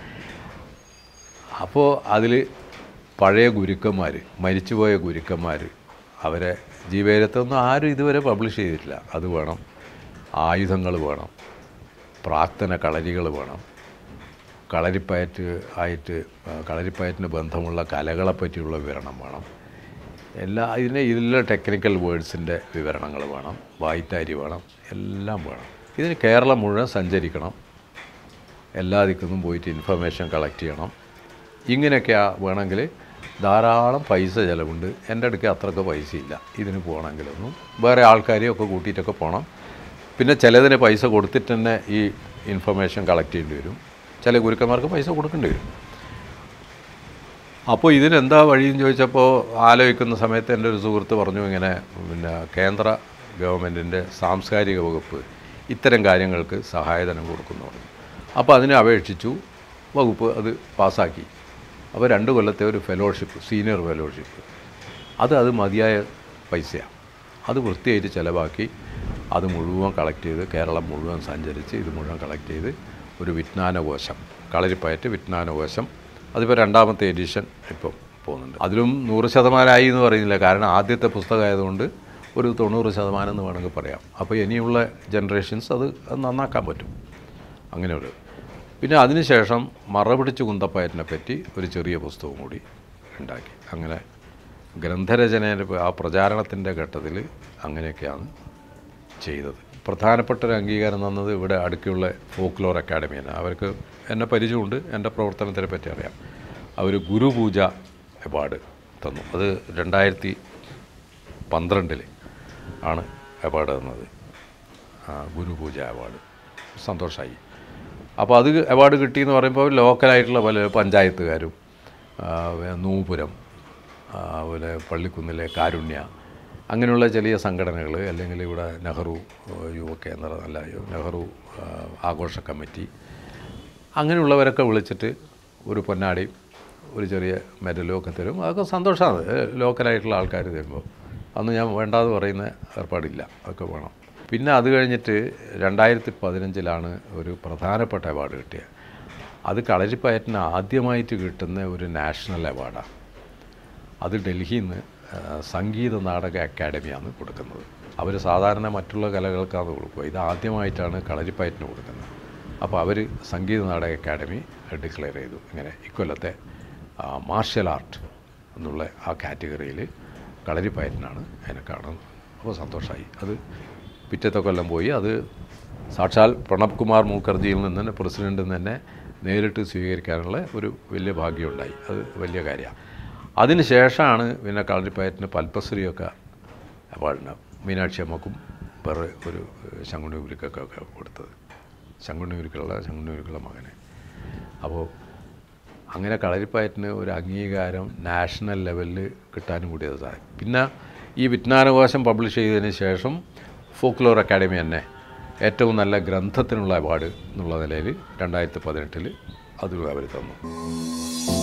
അപ്പോൾ അതിൽ പഴയ ഗുരുക്കന്മാർ മരിച്ചുപോയ ഗുരുക്കന്മാർ അവരെ ജീവചരിത്രമൊന്നും ആരും ഇതുവരെ പബ്ലിഷ് ചെയ്തിട്ടില്ല അത് വേണം ആയുധങ്ങൾ വേണം പ്രാക്തന കളരികൾ വേണം കളരിപ്പയറ്റ് ആയിട്ട് ആ, കളരിപ്പയറ്റിന് ബന്ധമുള്ള കലകളെ പറ്റിയുള്ള വിവരണം വേണം എല്ലാ ഇതിന് ഇതിലെ ടെക്നിക്കൽ വേർഡ്സിൻ്റെ വിവരണങ്ങൾ വേണം വായിത്താരി വേണം എല്ലാം വേണം ഇതിന് കേരളം മുഴുവൻ സഞ്ചരിക്കണം എല്ലാ ദിക്കുന്നും പോയിട്ട് ഇൻഫർമേഷൻ കളക്ട് ചെയ്യണം ഇങ്ങനെയൊക്കെ ആ- വേണമെങ്കിൽ ധാരാളം പൈസ ചിലവുണ്ട് എൻ്റെ അടുക്ക് അത്രയ്ക്ക് പൈസ ഇല്ല ഇതിന് പോകണമെങ്കിലൊന്നും വേറെ ആൾക്കാരെയൊക്കെ കൂട്ടിയിട്ടൊക്കെ പോകണം പിന്നെ ചിലതിന് പൈസ കൊടുത്തിട്ട് തന്നെ ഈ ഇൻഫർമേഷൻ കളക്ട് ചെയ്യേണ്ടി വരും ചില ഗുരുക്കന്മാർക്ക് പൈസ കൊടുക്കേണ്ടി വരും അപ്പോൾ ഇതിനെന്താ വഴിയെന്ന് ചോദിച്ചപ്പോൾ ആലോചിക്കുന്ന സമയത്ത് എൻ്റെ ഒരു സുഹൃത്ത് പറഞ്ഞു ഇങ്ങനെ പിന്നെ കേന്ദ്ര ഗവൺമെൻറ്റിൻ്റെ സാംസ്കാരിക വകുപ്പ് ഇത്തരം കാര്യങ്ങൾക്ക് സഹായധനം കൊടുക്കുന്നു പറഞ്ഞു അപ്പോൾ അതിനെ അപേക്ഷിച്ചു വകുപ്പ് അത് പാസ്സാക്കി അപ്പോൾ രണ്ട് കൊല്ലത്തെ ഒരു ഫെലോഷിപ്പ് സീനിയർ ഫെലോഷിപ്പ് അത് അത് മതിയായ പൈസയാണ് അത് വൃത്തിയായിട്ട് ചിലവാക്കി അത് മുഴുവൻ കളക്ട് ചെയ്ത് കേരളം മുഴുവൻ സഞ്ചരിച്ച് ഇത് മുഴുവൻ കളക്ട് ചെയ്ത് ഒരു വിജ്ഞാനകോശം കളരിപ്പയറ്റ് വിജ്ഞാനകോശം അതിപ്പോൾ രണ്ടാമത്തെ എഡിഷൻ ഇപ്പോൾ പോകുന്നുണ്ട് അതിലും നൂറ് ശതമാനമായി എന്ന് പറയുന്നില്ല കാരണം ആദ്യത്തെ പുസ്തകമായതുകൊണ്ട് ഒരു തൊണ്ണൂറ് ശതമാനം എന്ന് വേണമെങ്കിൽ പറയാം അപ്പോൾ ഇനിയുള്ള ജനറേഷൻസ് അത് അത് നന്നാക്കാൻ പറ്റും അങ്ങനെ ഒരു പിന്നെ അതിനുശേഷം മറപിടിച്ച് കുന്തപ്പയറ്റിനെ പറ്റി ഒരു ചെറിയ പുസ്തകം കൂടി ഉണ്ടാക്കി അങ്ങനെ ഗ്രന്ഥരചനയുടെ ആ പ്രചാരണത്തിൻ്റെ ഘട്ടത്തിൽ അങ്ങനെയൊക്കെയാണ് ചെയ്തത് പ്രധാനപ്പെട്ട ഒരു അംഗീകാരം തന്നത് ഇവിടെ അടുക്കുള്ള ഫോക്ലോർ അക്കാഡമിയാണ് അവർക്ക് എന്നെ പരിചയമുണ്ട് എൻ്റെ പ്രവർത്തനത്തിനെ പറ്റി അറിയാം അവർ ഗുരുപൂജ അവാർഡ് തന്നു അത് രണ്ടായിരത്തി പന്ത്രണ്ടിൽ ആണ് അവാർഡ് തന്നത് ആ, ഗുരുപൂജ അവാർഡ് സന്തോഷമായി അപ്പോൾ അത് അവാർഡ് കിട്ടിയെന്ന് പറയുമ്പോൾ ലോക്കലായിട്ടുള്ള പല പഞ്ചായത്തുകാരും ആ, നൂപുരം ആ, അതുപോലെ പള്ളിക്കുന്നിലെ കാരുണ്യ അങ്ങനെയുള്ള ചെറിയ സംഘടനകൾ അല്ലെങ്കിൽ ഇവിടെ നെഹ്റു ഏഹ്, യുവ കേന്ദ്ര അല്ല യു- നെഹ്റു ആ, ആഘോഷ കമ്മിറ്റി അങ്ങനെയുള്ളവരൊക്കെ വിളിച്ചിട്ട് ഒരു പൊന്നാടിയും ഒരു ചെറിയ മെഡലും ഒക്കെ തരും അതൊക്കെ സന്തോഷമാണ് ലോക്കലായിട്ടുള്ള ആൾക്കാർ തരുമ്പോൾ അന്ന് ഞാൻ വേണ്ടാന്ന് പറയുന്ന ഏർപ്പാടില്ല അതൊക്കെ വേണം പിന്നെ അത് കഴിഞ്ഞിട്ട് രണ്ടായിരത്തി പതിനഞ്ചിലാണ് ഒരു പ്രധാനപ്പെട്ട അവാർഡ് കിട്ടിയത് അത് കളരിപ്പയറ്റിന് ആദ്യമായിട്ട് കിട്ടുന്ന ഒരു നാഷണൽ അവാർഡാണ് അത് ഡൽഹിയിൽ നിന്ന് ആ, സംഗീത നാടക അക്കാഡമിയാണ് കൊടുക്കുന്നത് അവർ സാധാരണ മറ്റുള്ള കലകൾക്കാണ് കൊടുക്കുക ഇത് ആദ്യമായിട്ടാണ് കളരിപ്പയറ്റിന് കൊടുക്കുന്നത് അപ്പോൾ അവർ സംഗീത നാടക അക്കാഡമി ഡിക്ലെയർ ചെയ്തു ഇങ്ങനെ ഇക്കൊല്ലത്തെ ആ, മാർഷ്യൽ ആർട്ട് എന്നുള്ള ആ കാറ്റഗറിയിൽ കളരിപ്പയറ്റിനാണ് അതിനെ കാണുന്നത് അപ്പോൾ സന്തോഷമായി അത് പിറ്റത്തെ കൊല്ലം പോയി അത് സാക്ഷാൽ പ്രണബ് കുമാർ മുഖർജിയിൽ നിന്ന് തന്നെ പ്രസിഡൻറ്റിൽ നിന്ന് തന്നെ നേരിട്ട് സ്വീകരിക്കാനുള്ള ഒരു വലിയ ഭാഗ്യമുണ്ടായി അത് വലിയ കാര്യമാണ് അതിന് ശേഷമാണ് പിന്നെ കളരിപ്പയറ്റിന് പൽപ്പശ്രീയൊക്കെ അവാർഡിന് മീനാക്ഷി അമ്മക്കും വേറെ ഒരു ശങ്കുണ്ണി ഉരുക്കൊക്കെ ഒക്കെ കൊടുത്തത് ശങ്കുണ്ണി ഉരുക്കുള്ള ശങ്കുണ്ണി ഉരുക്കുള്ള മകനെ അപ്പോൾ അങ്ങനെ കളരിപ്പയറ്റിന് ഒരു അംഗീകാരം നാഷണൽ ലെവലിൽ കിട്ടാനും കൂടി അത് സാധിക്കും പിന്നെ ഈ വിജ്ഞാനകോശം പബ്ലിഷ് ചെയ്തതിന് ശേഷം ഫോക്ലോർ അക്കാഡമി തന്നെ ഏറ്റവും നല്ല ഗ്രന്ഥത്തിനുള്ള അവാർഡ് എന്നുള്ള നിലയിൽ രണ്ടായിരത്തി പതിനെട്ടിൽ അതും അവർ തന്നു